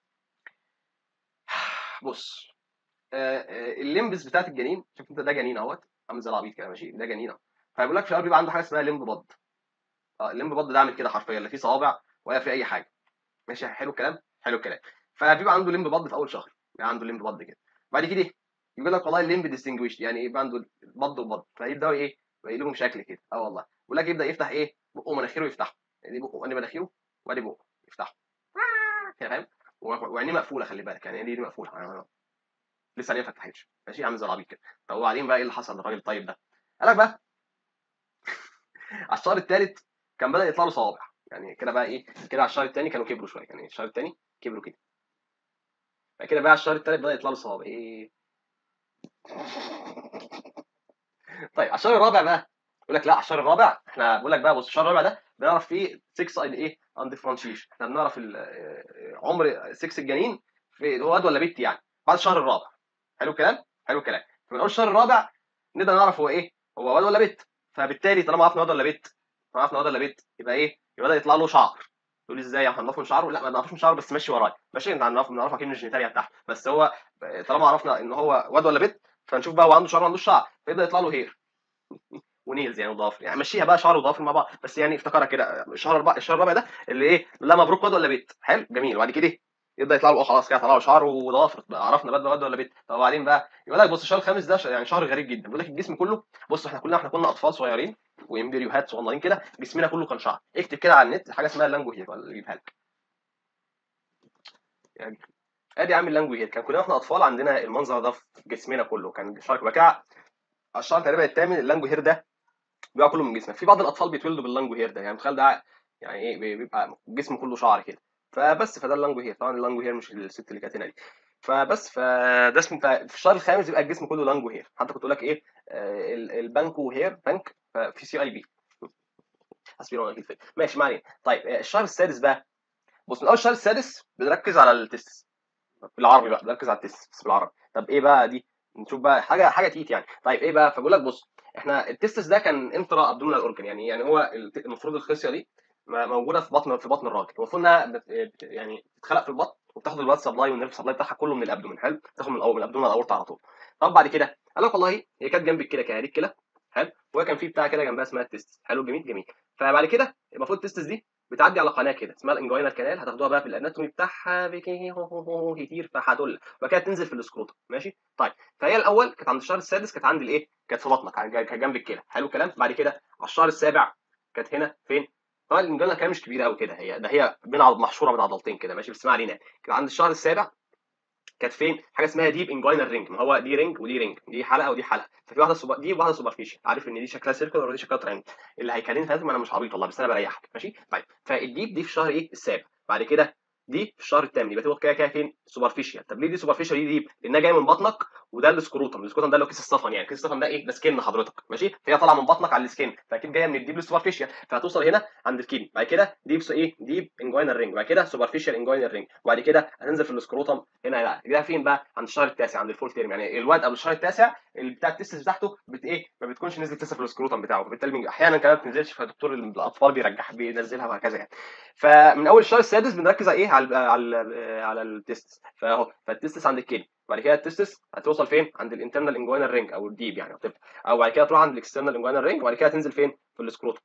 بص آه، آه، الليمبس بتاعت الجنين شوف انت ده جنين اهوت عامل زي العبيط كده ماشي ده جنين اهو فبيقول لك في الاول بيبقى عنده حاجه اسمها ليمب بض اه الليمب بض ده عامل كده حرفيا لا فيه صوابع ولا فيه اي حاجه ماشي حلو الكلام حلو الكلام فبيبقى عنده ليمب بض في اول شهر بيبقى عنده ليمب بض كده بعد كده يقول لك والله الليمب ديستنجويش يعني يبقى عنده بض وبض فيبداوا ايه يبقى لهم شكل كده اه والله بيقول لك يبدا يفتح ايه بقه ومناخيره يفتحوا يعني بقه وادي مناخيره وادي بقه يفتحوا كده فاهم و- وعينيه مقفوله خلي بالك يعني عينيه دي مقفوله لسه عينيه ما فتحتش ماشي عامل زي العبيط كده طب وبعدين بقى ايه اللي حصل للراجل الطيب ده قال لك بقى على الشهر الثالث كان بدا يطلع له صوابع يعني كده بقى ايه كده على الشهر الثاني كانوا كبروا شويه يعني الشهر الثاني كبروا كده بعد كده بقى على الشهر الثالث بدا يطلع له صوابع ايه طيب على الشهر الرابع بقى يقول لك لا على الشهر الرابع احنا بقول لك بقى بص الشهر الرابع ده بنعرف فيه 6 ان ايه اندفرنشيشن احنا بنعرف ال- آه، عمر 6 الجنين في هو واد ولا بنت يعني بعد الشهر الرابع حلو الكلام حلو الكلام فمن اول الشهر الرابع نقدر نعرف هو ايه هو واد ولا بنت فبالتالي طالما عرفنا واد ولا بنت طالما عرفنا واد ولا بنت يبقى ايه يبقى بدأ يطلع له شعر تقول لي ازاي يا هنعرفه من شعره لا ما نعرفوش من شعره بس ماشي ورايا ماشي انت هنعرف نعرف اكيد من الجينيتاليا بتاعته بس هو طالما عرفنا ان هو واد ولا بنت فنشوف بقى هو عنده شعر ولا ما عندوش شعر فيبدا يطلع له هير ونيلز يعني وضوافر يعني مشيها بقى شعر وضوافر مع بعض بس يعني افتكرها كده الشهر الرابع الشهر الرابع ده اللي ايه لا مبروك واد ولا بنت حلو جميل وبعد كده يبدا يطلع له اه خلاص كده طلع له شعر وضوافر بقى عرفنا بقى واد ولا بنت طب وبعدين بقى يقول لك بص الشهر الخامس ده ش- يعني شهر غريب جدا بيقول لك الجسم كله بص احنا كلنا احنا كنا اطفال صغيرين وامبريوهات صغننين كده جسمنا كله كان شعر اكتب كده على النت حاجه اسمها اللانجو هير ولا اجيبها لك يعني ادي عامل لانجو هير كان كلنا احنا اطفال عندنا المنظر ده في جسمنا كله كان شعر بقى كده على الشهر تقريبا الثامن اللانجو هير ده بيبقى كله من جسمك في بعض الاطفال بيتولدوا باللانجو هير ده يعني تخيل ده يعني ايه بي- بيبقى جسمه كله شعر كده فبس فده اللانجو هير طبعا اللانجو هير مش الست اللي كانت هنا دي فبس فده اسمه بتاع- في الشهر الخامس يبقى الجسم كله لانجو هير حتى كنت اقول لك ايه آه، ال- البانكو هير بانك في سي اي بي حسبي الله ونعم الوكيل فيه. ماشي ما علينا طيب آه، الشهر السادس بقى بص من اول الشهر السادس بنركز على التستس بالعربي بقى بنركز على التستس بس بالعربي طب ايه بقى دي نشوف بقى حاجه حاجه تيت يعني طيب ايه بقى فبقول لك بص احنا التستس ده كان انترا ابدومينال اورجن يعني يعني هو الت- المفروض الخصيه دي م- موجوده في بطن في بطن الراجل المفروض انها بت- بت- يعني بتتخلق في البطن وبتاخد البلاد سبلاي والنيرف سبلاي بتاعها كله من الابدومين حلو تاخد من الاول من الابدومين على الاورطه على طول طب بعد كده قال لك والله هي كانت جنب الكلى كده دي الكلى حلو وهي كان في بتاع كده جنبها اسمها التستس حلو جميل جميل فبعد كده المفروض التستس دي بتعدي على قناه كده اسمها الانجوينال كانال هتاخدوها بقى في الاناتومي بتاعها كتير فهدول وبعد كده تنزل في السكروتم ماشي طيب فهي الاول كانت عند الشهر السادس كانت عند الايه كانت في بطنك كانت جنب الكلى حلو الكلام بعد كده على الشهر السابع كانت هنا فين طبعا الانجوينال كانال مش كبيره قوي كده هي ده هي بين عض محشوره بين عضلتين كده ماشي بس ما علينا كانت عند الشهر السابع كانت فين حاجه اسمها ديب انجوينال رينج ما هو دي رينج ودي رينج دي حلقه ودي حلقه ففي واحده سوبر دي واحده سوبرفيشال عارف ان دي شكلها سيركل ودي شكلها ترينج اللي هيكلمني فاتم انا مش عبيط والله بس انا بريحك ماشي طيب فالديب دي في الشهر ايه السابع بعد كده دي في الشهر الثامن يبقى تبقى كده كده فين سوبرفيشال طب ليه دي سوبرفيشال دي ديب لانها جايه من بطنك وده السكروتم السكروتم ده اللي هو كيس الصفن يعني كيس الصفن ده ايه ده سكن حضرتك ماشي فهي طالعه من بطنك على السكن فاكيد جايه من الديب للسوبرفيشال فهتوصل هنا عند الكيدني بعد كده ديب ايه ديب انجوينال رينج بعد كده سوبرفيشال انجوينال رينج وبعد كده هتنزل في السكروتم هنا لا ده فين بقى عند الشهر التاسع عند الفول تيرم يعني الواد قبل الشهر التاسع اللي بتاع التستس بتاعته بت ايه ما بتكونش نزلت لسه في السكروتم بتاعه فبالتالي احيانا كمان ما بتنزلش فدكتور الاطفال بيرجح بينزلها وهكذا يعني فمن اول الشهر السادس بنركز على ايه على على على التستس فاهو فالتستس عند الكيدني بعد كده التستس هتوصل فين عند الانترنال انجوينال رينج او الديب يعني هتبقى او بعد كده تروح عند الاكسترنال انجوينال رينج وبعد كده تنزل فين في السكروتم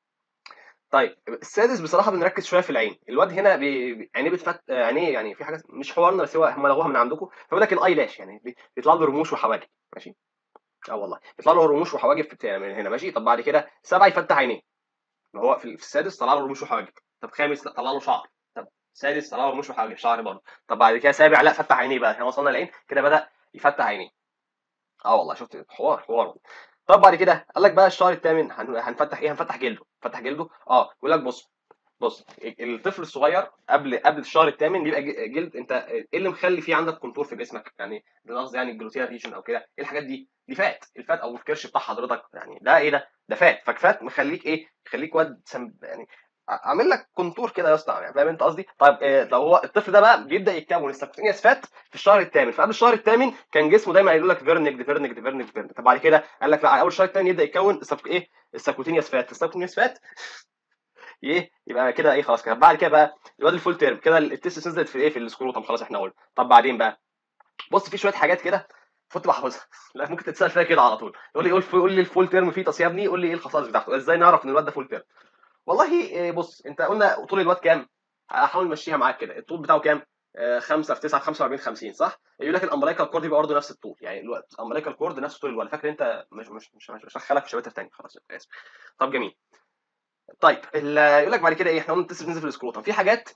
طيب السادس بصراحه بنركز شويه في العين الواد هنا بي... عينيه بتفت عينيه يعني في حاجه مش حوارنا بس هو هم لغوها من عندكم فيقول لك الاي لاش يعني بيطلع له رموش وحواجب ماشي اه والله بيطلع له رموش وحواجب في من هنا ماشي طب بعد كده سبعه يفتح عينيه ما هو في السادس طلع له رموش وحواجب طب خامس طلع له شعر طب سادس طلع له رموش وحواجب شعر برضه طب بعد كده سابع لا فتح عينيه بقى احنا وصلنا العين كده بدا يفتح عينيه اه والله شفت حوار حوار طب بعد كده قال لك بقى الشهر الثامن هنفتح ايه هنفتح جلده فتح جلده اه يقول لك بص بص الطفل الصغير قبل قبل الشهر الثامن بيبقى جلد انت ايه اللي مخلي فيه عندك كونتور في جسمك يعني قصدي يعني الجلوتيا ريجن او كده ايه الحاجات دي دي فات الفات او الكرش بتاع حضرتك يعني ده ايه ده ده فات ففات مخليك ايه مخليك واد يعني عامل لك كونتور كده يا اسطى يعني فاهم انت قصدي طيب إيه لو هو الطفل ده بقى بيبدا يتكون السبكوتينيوس فات في الشهر الثامن فقبل الشهر الثامن كان جسمه دايما يقول لك فيرنج فيرنج فيرنج فيرنج طب بعد كده قال لك لا اول الشهر الثاني يبدا يتكون السبك ايه السبكوتينيوس فات السبكوتينيوس فات ايه يبقى كده ايه خلاص كده بعد كده بقى الواد الفول تيرم كده التست نزلت في ايه في السكروتم خلاص احنا قلنا طب بعدين بقى بص في شويه حاجات كده المفروض تبقى حافظها لا ممكن تتسال فيها كده على طول يقول لي قول قول لي الفول تيرم فيه تصياب ابني قول لي ايه الخصائص بتاعته ازاي نعرف ان الواد ده فول تيرم والله بص انت قلنا طول الواد كام هحاول نمشيها معاك كده الطول بتاعه كام 5 في 9 في 45 50 صح يقول لك الامبريكال كورد يبقى برضه نفس الطول يعني الوقت الامبريكال كورد نفس طول الولد فاكر انت مش مش مش مش هدخلك في شباتر ثانيه خلاص اسف طب جميل طيب يقول لك بعد كده ايه احنا قلنا التست بننزل في السكروتم في حاجات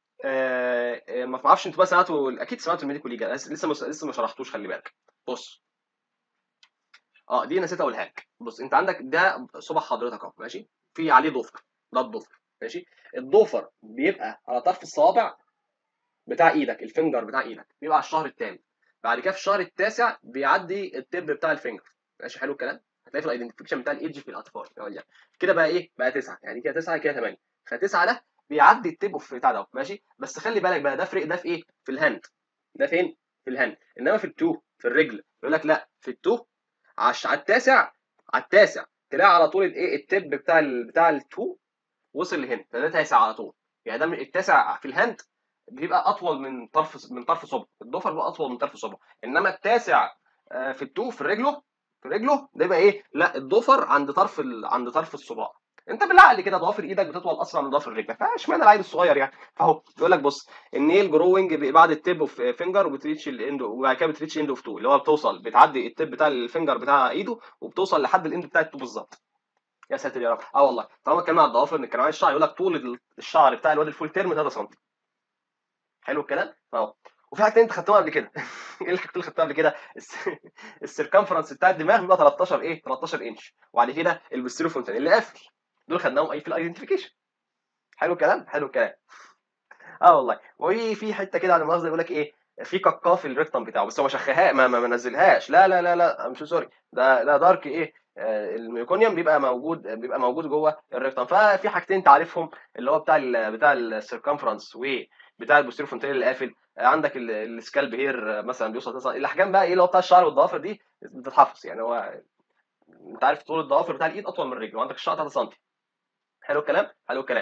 آه ما اعرفش انتوا بقى سمعتوا اكيد سمعتوا الميديكو ليجا لسه مس... لسه ما شرحتوش خلي بالك بص اه دي نسيت اقولها لك بص انت عندك ده صبع حضرتك اهو ماشي في عليه ضفر ده الضفر ماشي الضفر بيبقى على طرف الصوابع بتاع ايدك الفنجر بتاع ايدك بيبقى على الشهر الثامن بعد كده في الشهر التاسع بيعدي التب بتاع الفنجر ماشي حلو الكلام هتلاقي في الايدنتيفيكيشن بتاع الايدج في الاطفال يعني كده بقى ايه بقى تسعه يعني كده تسعه كده ثمانيه فتسعه ده بيعدي التب في بتاع ده ماشي بس خلي بالك بقى ده فرق ده في ايه في الهاند ده فين في الهاند انما في التو في الرجل يقول لك لا في التو على التاسع على التاسع تلاقي على طول الايه التب بتاع ال بتاع التو وصل لهنا فده تاسع على طول يعني ده التاسع في الهاند بيبقى اطول من طرف من طرف صبع الضفر بيبقى اطول من طرف صبع انما التاسع في التو في رجله في رجله ده يبقى ايه لا الضفر عند طرف ال... عند طرف الصباع انت بالعقل كده ضوافر ايدك بتطول اسرع من ضوافر رجلك فاشمعنى العيل الصغير يعني فاهو بيقول لك بص النيل جروينج بعد التيب اوف فينجر وبتريتش الاند وبعد كده بتريتش اند اوف تو اللي هو بتوصل بتعدي التيب بتاع الفينجر بتاع ايده وبتوصل لحد الاند بتاع التو بالظبط يا ساتر يا رب اه والله طالما اتكلمنا على الضوافر نتكلم عن الشعر يقول لك طول الشعر بتاع الواد الفول تيرم 3 سم حلو الكلام اهو وفي حاجتين انت خدتهم قبل كده ايه الحاجتين اللي خدتها قبل كده السيركمفرنس بتاع الدماغ بيبقى 13 ايه 13 انش وبعد كده البستيرو فونتين اللي قافل دول خدناهم اي في الايدنتيفيكيشن حلو الكلام حلو الكلام اه والله وفي حته كده على المؤاخذه يقول لك ايه في كاكا في الريكتم بتاعه بس هو ما شخها ما, ما نزلهاش لا لا لا لا مش سوري ده ده دارك ايه آه الميوكونيوم بيبقى موجود بيبقى موجود جوه الريكتم ففي حاجتين تعرفهم اللي هو بتاع ال بتاع السيركمفرنس وبتاع البوستيرو فونتين اللي قافل عندك السكالب هير مثلا بيوصل تصل الاحجام بقى ايه اللي هو بتاع الشعر والضوافر دي بتتحفظ يعني هو انت عارف طول الضوافر بتاع الايد اطول من الرجل وعندك الشعر 3 سم حلو الكلام حلو الكلام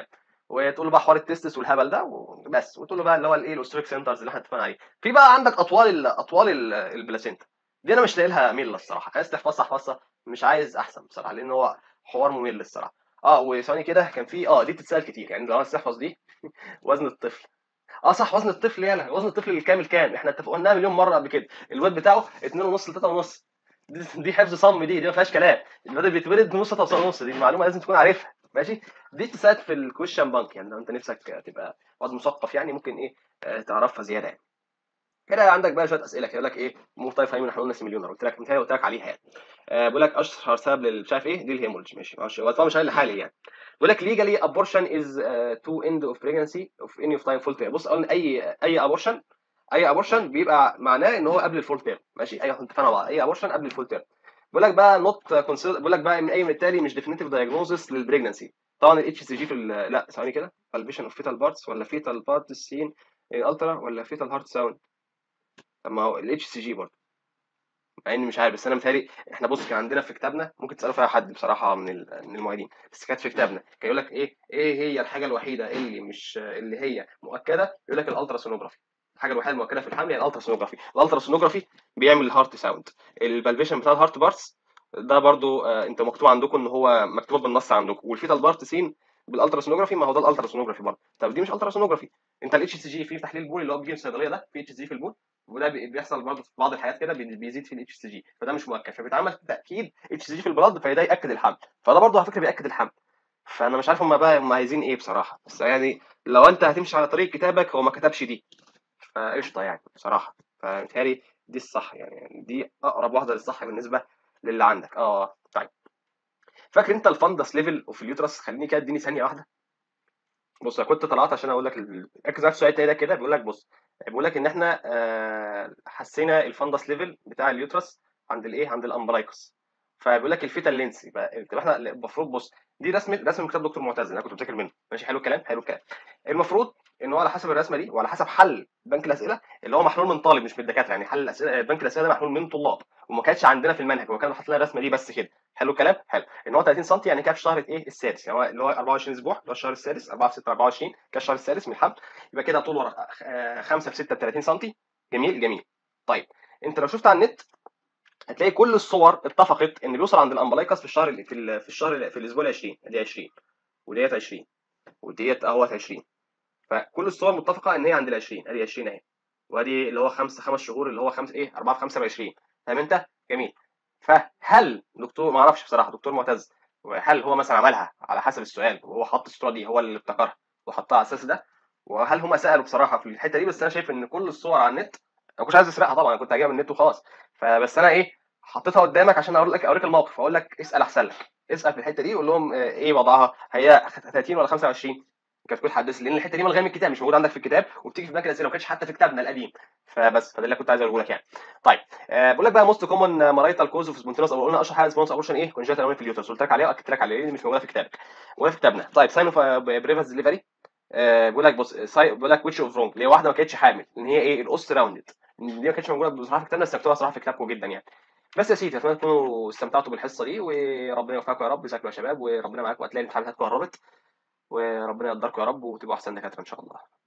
وتقول له بقى حوار التستس والهبل ده وبس وتقول له بقى اللي هو الايه الاوستريك سنترز اللي احنا اتفقنا عليه في بقى عندك اطوال ال اطوال ال- البلاسينتا دي انا مش لاقي لها ميل الصراحه عايز تحفظها احفظها مش عايز احسن بصراحه لان هو حوار ممل الصراحه اه وثواني كده كان في اه دي بتتسال كتير يعني لو عايز تحفظ دي وزن الطفل اه صح وزن الطفل يالا وزن الطفل الكامل كام احنا اتفقناها مليون مره قبل كده الواد بتاعه 2.5 ل 3.5 دي, دي حفظ صم دي دي ما فيهاش كلام الواد اللي بيتولد نص 3.5 دي معلومه لازم تكون عارفها ماشي دي بتساعد في الكويشن بانك يعني لو انت نفسك تبقى واد مثقف يعني ممكن ايه آه، تعرفها زياده يعني كده عندك بقى شويه اسئله كده يقول لك ايه مو طيب فاهم احنا قلنا مليون قلت لك مثال قلت لك عليها يعني آه بيقول لك اشهر سبب لل- مش عارف ايه دي الهيموريدج ماشي ماشي هو طبعا مش قايل لحالي يعني بيقول لك legally abortion is uh, to end of pregnancy of any of time full term بص قلنا اي اي abortion اي abortion بيبقى معناه ان هو قبل الفول تيرم ماشي اي اتفقنا مع بعض اي abortion قبل الفول تيرم بيقول لك بقى نوت كونسيدر بيقول لك بقى من اي من التالي مش definitive diagnosis للبريجنسي طبعا الاتش سي جي في ال- لا ثواني كده palpation of fetal parts ولا fetal parts seen in ultra ولا fetal heart sound طب ما هو الاتش سي جي برضه مع اني مش عارف بس انا متهيألي احنا بص كان عندنا في كتابنا ممكن تسالوا فيها حد بصراحه من ال- من المعيدين بس كانت في كتابنا كان يقول لك ايه ايه هي الحاجه الوحيده اللي مش اللي هي مؤكده يقول لك الالتراسونوجرافي الحاجه الوحيده المؤكده في الحمل هي الالتراسونوجرافي الالتراسونوجرافي بيعمل الهارت ساوند البالفيشن بتاع الهارت بارتس ده برضو آه انت مكتوب عندكم ان هو مكتوب بالنص عندكم والفيتال بارت سين بالالتراسونوجرافي ما هو ده الالتراسونوجرافي برضه طب دي مش التراسونوجرافي انت الاتش سي جي في تحليل البول اللي هو بيجي من الصيدليه ده في اتش سي جي في البول وده بي- بيحصل برضه في بعض الحالات كده بي- بيزيد في الاتش سي جي فده مش مؤكد فبيتعمل تاكيد اتش سي جي في البلاد فده ياكد الحمل فده برضه على فكره بياكد الحمل فانا مش عارف هم بقى هم عايزين ايه بصراحه بس يعني لو انت هتمشي على طريق كتابك هو ما كتبش دي فقشطه يعني بصراحه فمتهيألي دي الصح يعني يعني دي اقرب واحده للصح بالنسبه للي عندك اه طيب فاكر انت الفندس ليفل اوف اليوترس خليني كده اديني ثانيه واحده بص انا كنت طلعت عشان اقول لك ال- ركز على السؤال التاني ده كده بيقول لك بص بيقول لك ان احنا آه، حسينا الفندس ليفل بتاع اليوترس عند الايه عند الامبلايكس فبيقول لك الفيتال لينس يبقى طب احنا المفروض بص دي رسمه رسم كتاب دكتور معتز انا كنت بذاكر منه ماشي حلو الكلام حلو الكلام المفروض ان هو على حسب الرسمه دي وعلى حسب حل بنك الاسئله اللي هو محلول من طالب مش من الدكاتره يعني حل الاسئله بنك الاسئله ده محلول من طلاب وما كانش عندنا في المنهج هو كان حاطط لنا الرسمه دي بس كده حلو الكلام حلو ان هو 30 سم يعني كده في شهر ايه السادس يعني هو اللي هو 24 اسبوع اللي هو الشهر السادس 4 في 6 24 كده الشهر السادس من الحمل يبقى كده طول ورا 5 في 6 30 سم جميل جميل طيب انت لو شفت على النت هتلاقي كل الصور اتفقت ان بيوصل عند الامبلايكس في الشهر في ال- في الشهر في الاسبوع ال 20 دي 20 وديت 20 وديت اهوت 20 فكل الصور متفقه ان هي عند ال 20 ادي 20 اهي وادي اللي هو خمس خمس شهور اللي هو خمس ايه 4 في 5 ب 20 فاهم انت؟ جميل فهل دكتور ما اعرفش بصراحه دكتور معتز هل هو مثلا عملها على حسب السؤال وهو حط الصوره دي هو اللي ابتكرها وحطها على اساس ده وهل هم سالوا بصراحه في الحته دي بس انا شايف ان كل الصور على النت انا ما كنتش عايز اسرقها طبعا انا كنت هجيبها من النت وخلاص فبس انا ايه حطيتها قدامك عشان اقول لك اوريك الموقف اقول لك اسال احسن لك اسال في الحته دي وقول لهم آه، ايه وضعها هي 30 ولا 25 كانت تكون حدث لان الحته دي ملغيه من الكتاب مش موجوده عندك في الكتاب وبتيجي في بنك الاسئله ما كانتش حتى في كتابنا القديم فبس فده اللي كنت عايز اقوله لك يعني طيب آه بقول لك بقى موست كومن مارايتال كوز اوف سبونتينوس او قلنا اشهر حاجه سبونس ابورشن ايه كونجنتال في اليوترس قلت لك عليها واكدت لك عليها لان مش موجوده في كتابك ولا في كتابنا طيب ساين اوف بريفاس ديليفري آه بيقول لك بص ساي- بيقول لك ويتش اوف رونج اللي هي واحده ما كانتش حامل ان هي ايه الاس راوندد دي ما كانتش موجوده بصراحه في كتابنا بس مكتوبه صراحه في كتابكم جدا يعني بس يا سيدي اتمنى تكونوا استمتعتوا بالحصه دي وربنا يوفقكم يا رب ذاكروا يا شباب وربنا معاكم وهتلاقي الامتحانات قربت وربنا يقدركم يا رب وتبقوا احسن دكاتره ان شاء الله